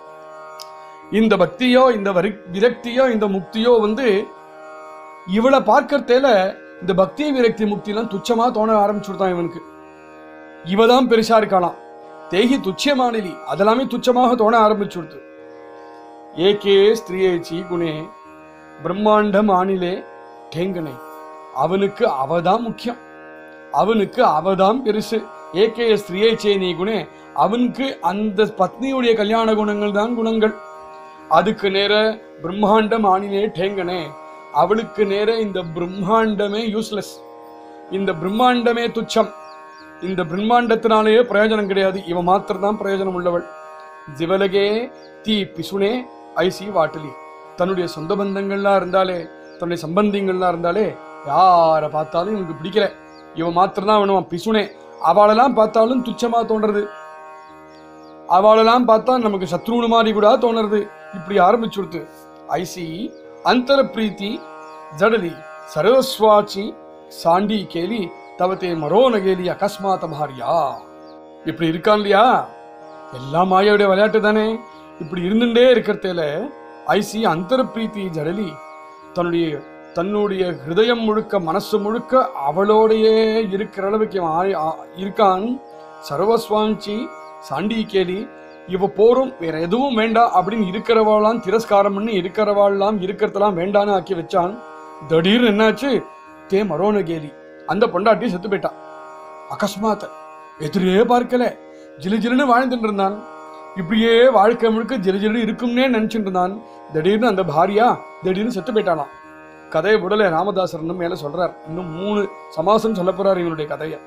இந்த பக்தியோ இந்த வரி விரக்தியோ இந்த முக்தியோ வந்து இவளை பார்க்கறதேல இந்த பக்தி விரக்தி முக்திலாம் துச்சமா தோண ஆரம்பிச்சுட்டான் இவனுக்கு இவதான் பெருசா இருக்காளாம் தேகி துச்சமானிலி அதெல்லாமே துச்சமாக தோண ஆரம்பிச்சுடுது ஏகே ஸ்திரீயேச்சி குணே பிரம்மாண்ட மானிலே டேங்கனை அவனுக்கு அவதான் முக்கியம் அவனுக்கு அவதான் பெருசு ஏகே ஸ்திரீயேச்சே நீ குணே அவனுக்கு அந்த பத்னியுடைய கல்யாண குணங்கள் தான் குணங்கள் அதுக்கு நேர பிரம்மாண்ட மானிலே டேங்கனே அவளுக்கு நேர இந்த பிரம்மாண்டமே யூஸ்லெஸ் இந்த பிரம்மாண்டமே துச்சம் இந்த பிரம்மாண்டத்தினாலேயே பிரயோஜனம் கிடையாது இவன் மாத்திரம் தான் பிரயோஜனம் உள்ளவள் ஜிவலகே தீ பிசுனே ஐசி வாட்டலி தன்னுடைய சொந்த பந்தங்கள்லாம் இருந்தாலே தன்னுடைய சம்பந்திங்கள்லாம் இருந்தாலே யாரை பார்த்தாலும் இவனுக்கு பிடிக்கல இவன் மாத்திரம் தான் வேணுவான் பிசுனே அவளெல்லாம் பார்த்தாலும் துச்சமா தோன்றது அவளெல்லாம் பார்த்தா நமக்கு சத்ருனு மாதிரி கூட தோணுறது இப்படி ஆரம்பிச்சுடுத்து ஐசி அந்தர பிரீத்தி ஜடலி சரஸ்வாச்சி சாண்டி கேலி தவத்தே மரோனகேலி அகஸ்மாத்த பாரியா இப்படி இருக்கான் இல்லையா எல்லாம் மாயாவுடைய விளையாட்டு தானே இப்படி இருந்துட்டே இருக்கிறதுல ஐசி அந்தர பிரீத்தி ஜடலி தன்னுடைய தன்னுடைய ஹிருதயம் முழுக்க மனசு முழுக்க அவளோடையே இருக்கிற அளவுக்கு இவன் ஆ- ஆ- இருக்கான் சர்வஸ்வாஞ்சி சாண்டி கேலி இவ போரும் வேற எதுவும் வேண்டாம் அப்படின்னு இருக்கிறவாளாம் திரஸ்காரம் பண்ணி இருக்கிறவாள்லாம் இருக்கிறதெல்லாம் வேண்டான்னு ஆக்கி வச்சான் திடீர்னு என்னாச்சு தே மரோனகேலி அந்த பொண்டாட்டி செத்து போயிட்டான் அகஸ்மாத் எதிரே பார்க்கல ஜிலு ஜிலுன்னு வாழ்ந்துட்டு இருந்தான் இப்படியே வாழ்க்கை முழுக்க ஜிலு ஜிலு இருக்கும்னே நினைச்சிட்டு இருந்தான் திடீர்னு அந்த பாரியா திடீர்னு செத்து போயிட்டானாம் கதையை விடல ராமதாசர் இன்னும் மேல சொல்றார் இன்னும் மூணு சமாசம் சொல்ல போறார் இவனுடைய கதையை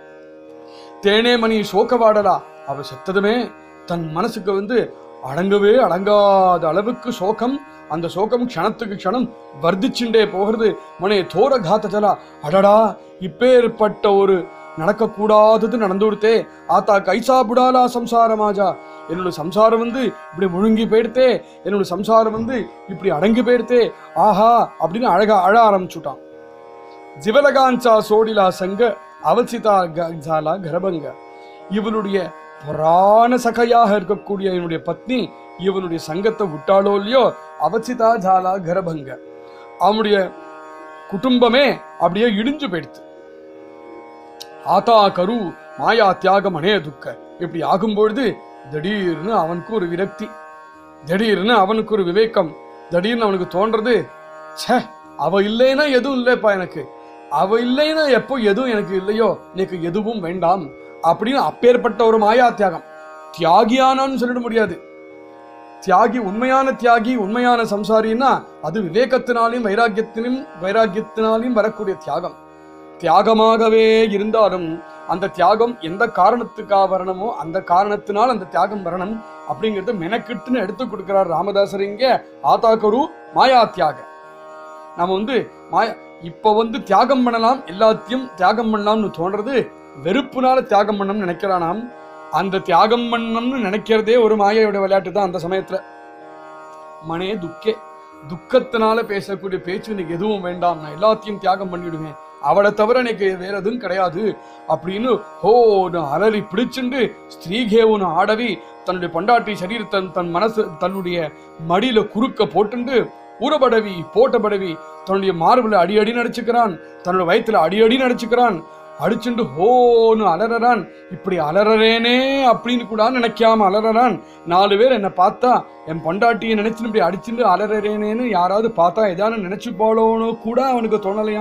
தேனே மணி சோகவாடலா அவ செத்ததுமே தன் மனசுக்கு வந்து அடங்கவே அடங்காத அளவுக்கு சோகம் அந்த சோகம் க்ஷணத்துக்கு க்ஷணம் வர்த்திச்சுண்டே போகிறது மனே தோர காத்தஜலா அடடா இப்பேற்பட்ட ஒரு நடக்கக்கூடாதது நடந்து கொடுத்தே ஆத்தா கைசா புடாலா சம்சாரமாஜா என்னோட சம்சாரம் வந்து இப்படி முழுங்கி போயிடுத்தே என்னோட சம்சாரம் வந்து இப்படி அடங்கி போயிடுத்தே ஆஹா அப்படின்னு அழகா அழ ஆரம்பிச்சுட்டான் ஜிவலகாஞ்சா சோடிலா சங்க அவசிதா ஜாலா கரபங்க இவனுடைய புராண சகையாக இருக்கக்கூடிய இவனுடைய பத்னி இவனுடைய சங்கத்தை விட்டாளோ இல்லையோ அவசிதா ஜாலா கரபங்க அவனுடைய குடும்பமே அப்படியே இடிஞ்சு போயிடுத்து ஆதா கரு மாயா தியாகம் அனே துக்க இப்படி ஆகும்பொழுது திடீர்னு அவனுக்கு ஒரு விரக்தி திடீர்னு அவனுக்கு ஒரு விவேகம் திடீர்னு அவனுக்கு தோன்றது ச்சே அவ இல்லைன்னா எதுவும் இல்லைப்பா எனக்கு அவ இல்லைன்னா எப்போ எதுவும் எனக்கு இல்லையோ எனக்கு எதுவும் வேண்டாம் அப்படின்னு அப்பேற்பட்ட ஒரு மாயா தியாகம் தியாகியானான்னு சொல்லிட முடியாது தியாகி உண்மையான தியாகி உண்மையான சம்சாரின்னா அது விவேகத்தினாலையும் வைராக்கியத்திலும் வைராக்கியத்தினாலையும் வரக்கூடிய தியாகம் தியாகமாகவே இருந்தாலும் அந்த தியாகம் எந்த காரணத்துக்காக வரணுமோ அந்த காரணத்தினால் அந்த தியாகம் வரணும் அப்படிங்கறது மெனக்கிட்டுன்னு எடுத்து கொடுக்கிறார் ராமதாசர் இங்க ஆதாக்கரு மாயா தியாக நாம வந்து மாயா இப்ப வந்து தியாகம் பண்ணலாம் எல்லாத்தையும் தியாகம் பண்ணலாம்னு தோன்றது வெறுப்புனால தியாகம் பண்ணணும்னு நினைக்கிறானாம் அந்த தியாகம் பண்ணணும்னு நினைக்கிறதே ஒரு மாயையோட விளையாட்டு தான் அந்த சமயத்துல மனே துக்கே துக்கத்தினால பேசக்கூடிய பேச்சு எனக்கு எதுவும் வேண்டாம் நான் எல்லாத்தையும் தியாகம் பண்ணிடுவேன் அவளை தவிர எனக்கு வேற எதுவும் கிடையாது அப்படின்னு ஹோன்னு அலறி பிடிச்சுண்டு ஸ்திரீகேவுன்னு ஆடவி தன்னுடைய பொண்டாட்டி சரீரத்தை தன் மனசு தன்னுடைய மடியில குறுக்க போட்டுண்டு உரபடவி போட்டபடவி தன்னுடைய மார்பில் அடி அடி நடிச்சுக்கிறான் தன்னோட வயித்துல அடி அடி நடிச்சுக்கிறான் அடிச்சுண்டு ஹோன்னு அலறறான் இப்படி அலறறேனே அப்படின்னு கூட நினைக்காம அலறறான் நாலு பேர் என்னை பார்த்தா என் பொண்டாட்டியை நினைச்சுன்னு இப்படி அடிச்சுட்டு அலறறேனேன்னு யாராவது பார்த்தா ஏதாவது நினைச்சு போலோன்னு கூட அவனுக்கு தோணலையாம்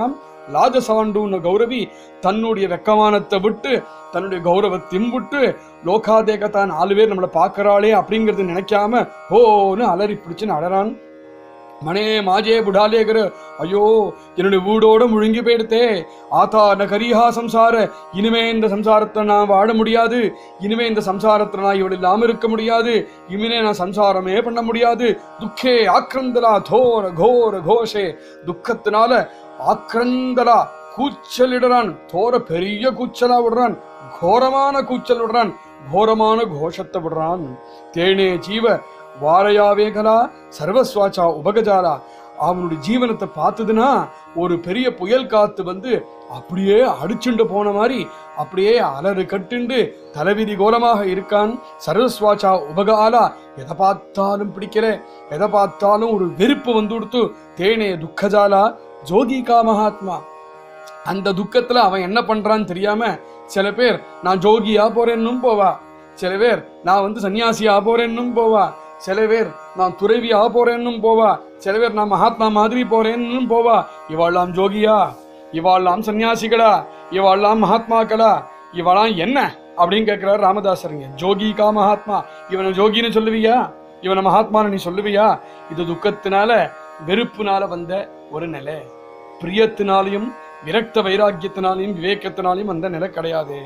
லாஜசாண்டுன்னு கௌரவி தன்னுடைய வெக்கமானத்தை விட்டு தன்னுடைய கௌரவத்தையும் விட்டு லோகாதேக நாலு பேர் நம்மளை பார்க்கறாளே அப்படிங்கறது நினைக்காம ஓன்னு அலறி பிடிச்சுன்னு அழறான் மனே மாஜே புடாலேகர் ஐயோ என்னுடைய வீடோட முழுங்கி போயிடுத்தே ஆத்தா நகரிஹா சம்சார இனிமே இந்த சம்சாரத்தை நான் வாழ முடியாது இனிமே இந்த சம்சாரத்துல நான் இவள் இல்லாம இருக்க முடியாது இனிமே நான் சம்சாரமே பண்ண முடியாது துக்கே ஆக்ரந்தலா தோர கோர கோஷே துக்கத்தினால ஆக்ரந்தலா கூச்சலிடுறான் தோர பெரிய கூச்சலா விடுறான் கோரமான கூச்சல் விடுறான் கோரமான கோஷத்தை விடுறான் தேனே ஜீவ வாரையாவேகலா சர்வஸ்வாச்சா உபகஜாலா அவனுடைய ஜீவனத்தை பார்த்ததுன்னா ஒரு பெரிய புயல் காத்து வந்து அப்படியே அடிச்சுண்டு போன மாதிரி அப்படியே அலறு கட்டுண்டு தலைவிதி கோலமாக இருக்கான் சர்வஸ்வாச்சா உபகாலா எதை பார்த்தாலும் பிடிக்கல எதை பார்த்தாலும் ஒரு வெறுப்பு வந்து கொடுத்து தேனே துக்கஜாலா ஜோதிகா மகாத்மா அந்த துக்கத்துல அவன் என்ன பண்றான்னு தெரியாம சில பேர் நான் ஜோகியா போறேன்னும் போவா சில பேர் நான் வந்து சன்னியாசியா போறேன்னும் போவா சில பேர் நான் துறவியா போறேன்னும் போவா சில பேர் நான் மகாத்மா மாதிரி போறேன்னும் போவா இவாள்லாம் ஜோகியா இவாள்லாம் சன்னியாசிகளா இவாள்லாம் மகாத்மாக்களா இவளாம் என்ன அப்படின்னு கேட்கிறார் ராமதாசருங்க ஜோகிகா மகாத்மா இவனை ஜோகின்னு சொல்லுவியா இவனை மகாத்மான்னு நீ சொல்லுவியா இது துக்கத்தினால வெறுப்புனால வந்த ஒரு நிலை பிரியத்தினாலையும் விரக்த வைராக்கியத்தினாலையும் விவேகத்தினாலையும் வந்த நிலை கிடையாது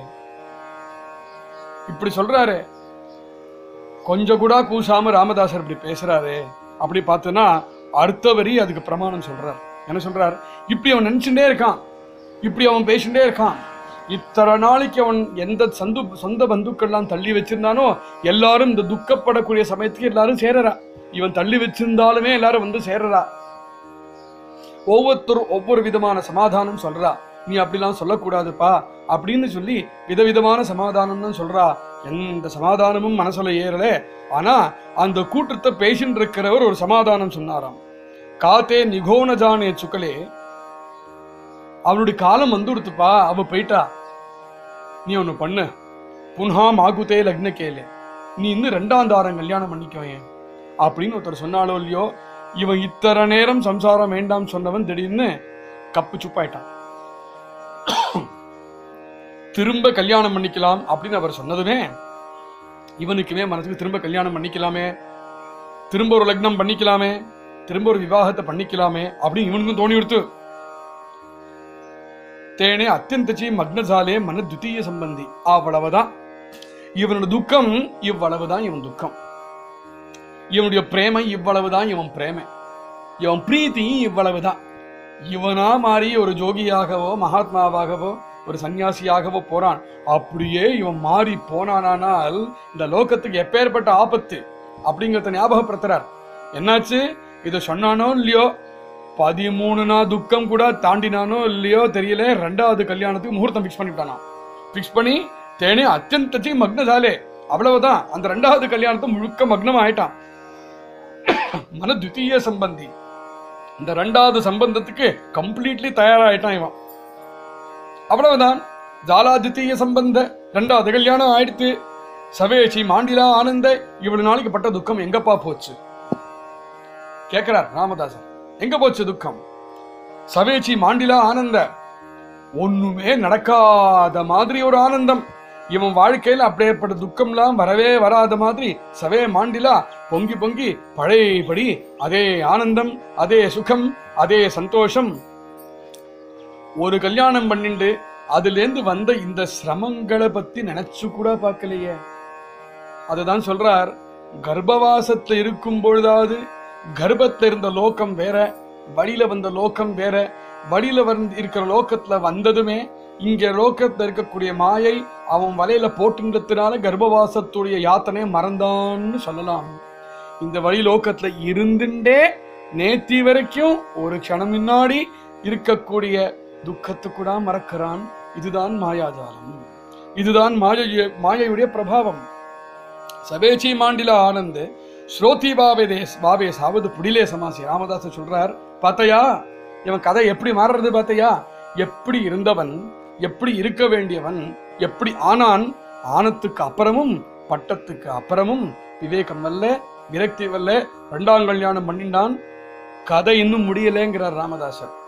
இப்படி சொல்றாரு கொஞ்சம் கூட கூசாம ராமதாசர் இப்படி பேசுறாரு அப்படி பார்த்தோன்னா அடுத்த வரி அதுக்கு பிரமாணம் சொல்றார் என்ன சொல்றார் இப்படி அவன் நினைச்சுட்டே இருக்கான் இப்படி அவன் பேசிட்டே இருக்கான் இத்தனை நாளைக்கு அவன் எந்த சந்து சொந்த பந்துக்கள்லாம் தள்ளி வச்சிருந்தானோ எல்லாரும் இந்த துக்கப்படக்கூடிய சமயத்துக்கு எல்லாரும் சேரறா இவன் தள்ளி வச்சிருந்தாலுமே எல்லாரும் வந்து சேரறா ஒவ்வொருத்தரும் ஒவ்வொரு விதமான சமாதானம் சொல்றா நீ அப்படிலாம் சொல்லக்கூடாதுப்பா அப்படின்னு சொல்லி விதவிதமான சமாதானம்னு சொல்றா எந்த சமாதானமும் மனசுல ஏறல ஆனா அந்த கூட்டத்தை பேசின்னு இருக்கிறவர் ஒரு சமாதானம் சொன்னாராம் காத்தே நிகோன ஜானே சுக்கலே அவனுடைய காலம் வந்துடுத்துப்பா அவ போயிட்டா நீ ஒண்ணு பண்ணு புன்ஹா மாகுதே லக்ன கேளு நீ இன்னும் ரெண்டாம் தாரம் கல்யாணம் பண்ணிக்கோயேன் அப்படின்னு ஒருத்தர் சொன்னாலோ இல்லையோ இவன் இத்தனை நேரம் சம்சாரம் வேண்டாம் சொன்னவன் திடீர்னு கப்பு சுப்பாயிட்டான் திரும்ப கல்யாணம் பண்ணிக்கலாம் அப்படின்னு அவர் சொன்னதுமே இவனுக்குமே மனசுக்கு திரும்ப கல்யாணம் பண்ணிக்கலாமே திரும்ப ஒரு லக்னம் பண்ணிக்கலாமே திரும்ப ஒரு விவாகத்தை பண்ணிக்கலாமே அப்படின்னு இவனுக்கும் தோணி கொடுத்து தேனே அத்தியந்தச்சி மக்னசாலே மன துத்திய சம்பந்தி அவ்வளவுதான் இவனோட துக்கம் இவ்வளவுதான் இவன் துக்கம் இவனுடைய பிரேமை இவ்வளவுதான் இவன் பிரேமை இவன் பிரீத்தி இவ்வளவுதான் இவனா மாறி ஒரு ஜோகியாகவோ மகாத்மாவாகவோ ஒரு சன்னியாசியாகவோ போறான் அப்படியே இவன் மாறி போனானால் இந்த லோகத்துக்கு எப்பேற்பட்ட ஆபத்து அப்படிங்கறத ஞாபகப்படுத்துறார் என்னாச்சு இதை சொன்னானோ இல்லையோ பதிமூணு நாள் துக்கம் கூட தாண்டினானோ இல்லையோ தெரியல ரெண்டாவது கல்யாணத்துக்கு முகூர்த்தம் ஃபிக்ஸ் பண்ணிவிட்டானா ஃபிக்ஸ் பண்ணி தேனே அத்தியந்தச்சி மக்னசாலே அவ்வளவுதான் அந்த ரெண்டாவது கல்யாணத்தை முழுக்க மக்னம் ஆயிட்டான் மன துத்திய சம்பந்தி இந்த ரெண்டாவது சம்பந்தத்துக்கு கம்ப்ளீட்லி தயாராயிட்டான் இவன் அவ்வளவுதான் ஜாலாதித்ய சம்பந்த ரெண்டாவது கல்யாணம் ஆயிடுத்து சவேஷி மாண்டிலா ஆனந்த இவ்வளவு நாளைக்கு பட்ட துக்கம் எங்கப்பா போச்சு கேக்குறார் ராமதாசன் எங்க போச்சு துக்கம் சவேச்சி மாண்டிலா ஆனந்த ஒண்ணுமே நடக்காத மாதிரி ஒரு ஆனந்தம் இவன் வாழ்க்கையில அப்படியேப்பட்ட துக்கம்லாம் வரவே வராத மாதிரி சவே மாண்டிலா பொங்கி பொங்கி பழையபடி அதே ஆனந்தம் அதே சுகம் அதே சந்தோஷம் ஒரு கல்யாணம் பண்ணிண்டு அதுல இருந்து வந்த இந்த சிரமங்களை பத்தி நினைச்சு கூட பார்க்கலையே அதுதான் சொல்றார் கர்ப்பவாசத்துல இருக்கும் பொழுதாவது கர்ப்பத்துல இருந்த லோகம் வேற வழியில வந்த லோகம் வேற வழியில வந்து இருக்கிற லோகத்துல வந்ததுமே இங்க லோகத்துல இருக்கக்கூடிய மாயை அவன் வலையில போட்டுன்றதுனால கர்ப்பவாசத்துடைய யாத்தனை மறந்தான்னு சொல்லலாம் இந்த வழி லோகத்துல இருந்துட்டே நேத்தி வரைக்கும் ஒரு க்ஷணம் முன்னாடி இருக்கக்கூடிய துக்கத்தை கூட மறக்கிறான் இதுதான் மாயாஜாலம் இதுதான் மாயை மாயையுடைய பிரபாவம் சவேச்சி மாண்டில ஆனந்த் ஸ்ரோதி பாவே தேஸ் பாவே சாவது புடிலே சமாசி ராமதாஸ் சொல்றார் பார்த்தையா இவன் கதை எப்படி மாறுறது பார்த்தையா எப்படி இருந்தவன் எப்படி இருக்க வேண்டியவன் எப்படி ஆனான் ஆனத்துக்கு அப்புறமும் பட்டத்துக்கு அப்புறமும் விவேகம் வல்ல விரக்தி வல்ல ரெண்டாம் கல்யாணம் பண்ணிண்டான் கதை இன்னும் முடியலைங்கிறார் ராமதாசர்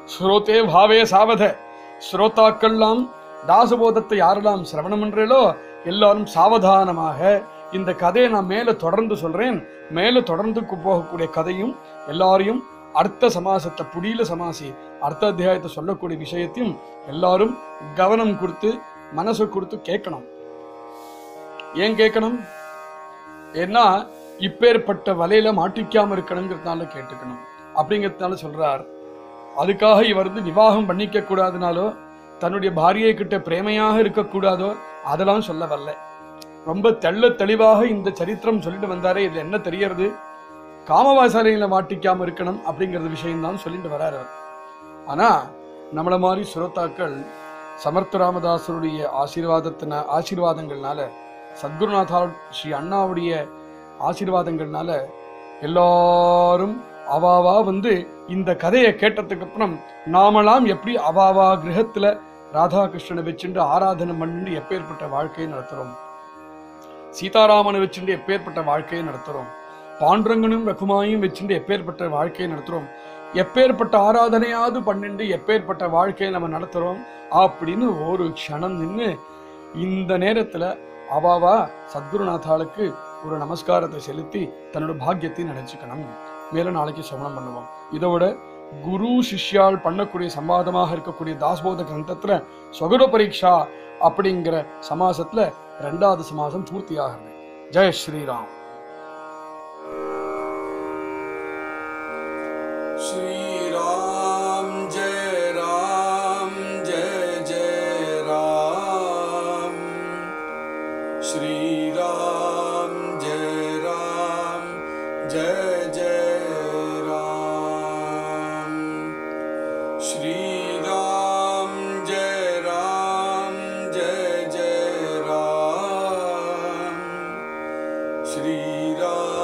ஸ்ரோதே பாவே சாவத ஸ்ரோதாக்கள்லாம் தாசபோதத்தை யாரெல்லாம் சிரவணம் பண்றீங்களோ எல்லாரும் சாவதானமாக இந்த கதையை நான் மேல தொடர்ந்து சொல்றேன் மேல தொடர்ந்து கு- போகக்கூடிய கதையும் எல்லாரையும் அர்த்த சமாசத்தை புடியில சமாசி அர்த்த அத்தியாயத்தை சொல்லக்கூடிய விஷயத்தையும் எல்லாரும் கவனம் கொடுத்து மனசு கொடுத்து கேட்கணும் ஏன் கேட்கணும் ஏன்னா இப்பேற்பட்ட வலையில மாட்டிக்காம இருக்கணுங்கிறதுனால கேட்டுக்கணும் அப்படிங்கிறதுனால சொல்றார் அதுக்காக இவர் வந்து விவாகம் பண்ணிக்க கூடாதுனாலோ தன்னுடைய பாரியை கிட்ட பிரேமையாக இருக்கக்கூடாதோ அதெல்லாம் சொல்ல வரல ரொம்ப தெள்ள தெளிவாக இந்த சரித்திரம் சொல்லிட்டு வந்தாரே இதுல என்ன தெரியறது காமவாசாலையில மாட்டிக்காம இருக்கணும் அப்படிங்கிறது விஷயம்தான் சொல்லிட்டு வராரு அவர் ஆனா நம்மள மாதிரி சுரோத்தாக்கள் சமர்த்த ராமதாசருடைய ஆசீர்வாதத்தின ஆசீர்வாதங்கள்னால சத்குருநாதா ஸ்ரீ அண்ணாவுடைய ஆசீர்வாதங்கள்னால எல்லாரும் அவாவா வந்து இந்த கதையை கேட்டதுக்கு அப்புறம் நாமெல்லாம் எப்படி அவாவா கிரகத்துல ராதாகிருஷ்ணனை வச்சுட்டு ஆராதனை பண்ணிட்டு எப்பேற்பட்ட வாழ்க்கையை நடத்துறோம் சீதாராமனை வச்சுட்டு எப்பேற்பட்ட வாழ்க்கையை நடத்துறோம் பாண்டுரங்கனும் ரகுமாயும் வச்சுட்டு எப்பேற்பட்ட வாழ்க்கையை நடத்துறோம் எப்பேற்பட்ட ஆராதனையாவது பண்ணிட்டு எப்பேற்பட்ட வாழ்க்கையை நம்ம நடத்துறோம் அப்படின்னு ஒரு க்ஷணம் நின்று இந்த நேரத்துல அவாவா சத்குருநாதாளுக்கு ஒரு நமஸ்காரத்தை செலுத்தி தன்னோட பாக்கியத்தை நினைச்சுக்கணும் மேலும் நாளைக்கு சவணம் பண்ணுவோம் இதோட குரு சிஷ்யால் பண்ணக்கூடிய சம்பாதமாக இருக்கக்கூடிய தாஸ்போத கிரந்தத்துல சொகுர பரீட்சா அப்படிங்கிற சமாசத்துல ரெண்டாவது சமாசம் பூர்த்தி ஆகிறது ஜெய ஸ்ரீராம் श्री राम जय राम जय जय राम श्री राम जय राम जय जय राम श्री राम जय राम जय जय राम श्री राम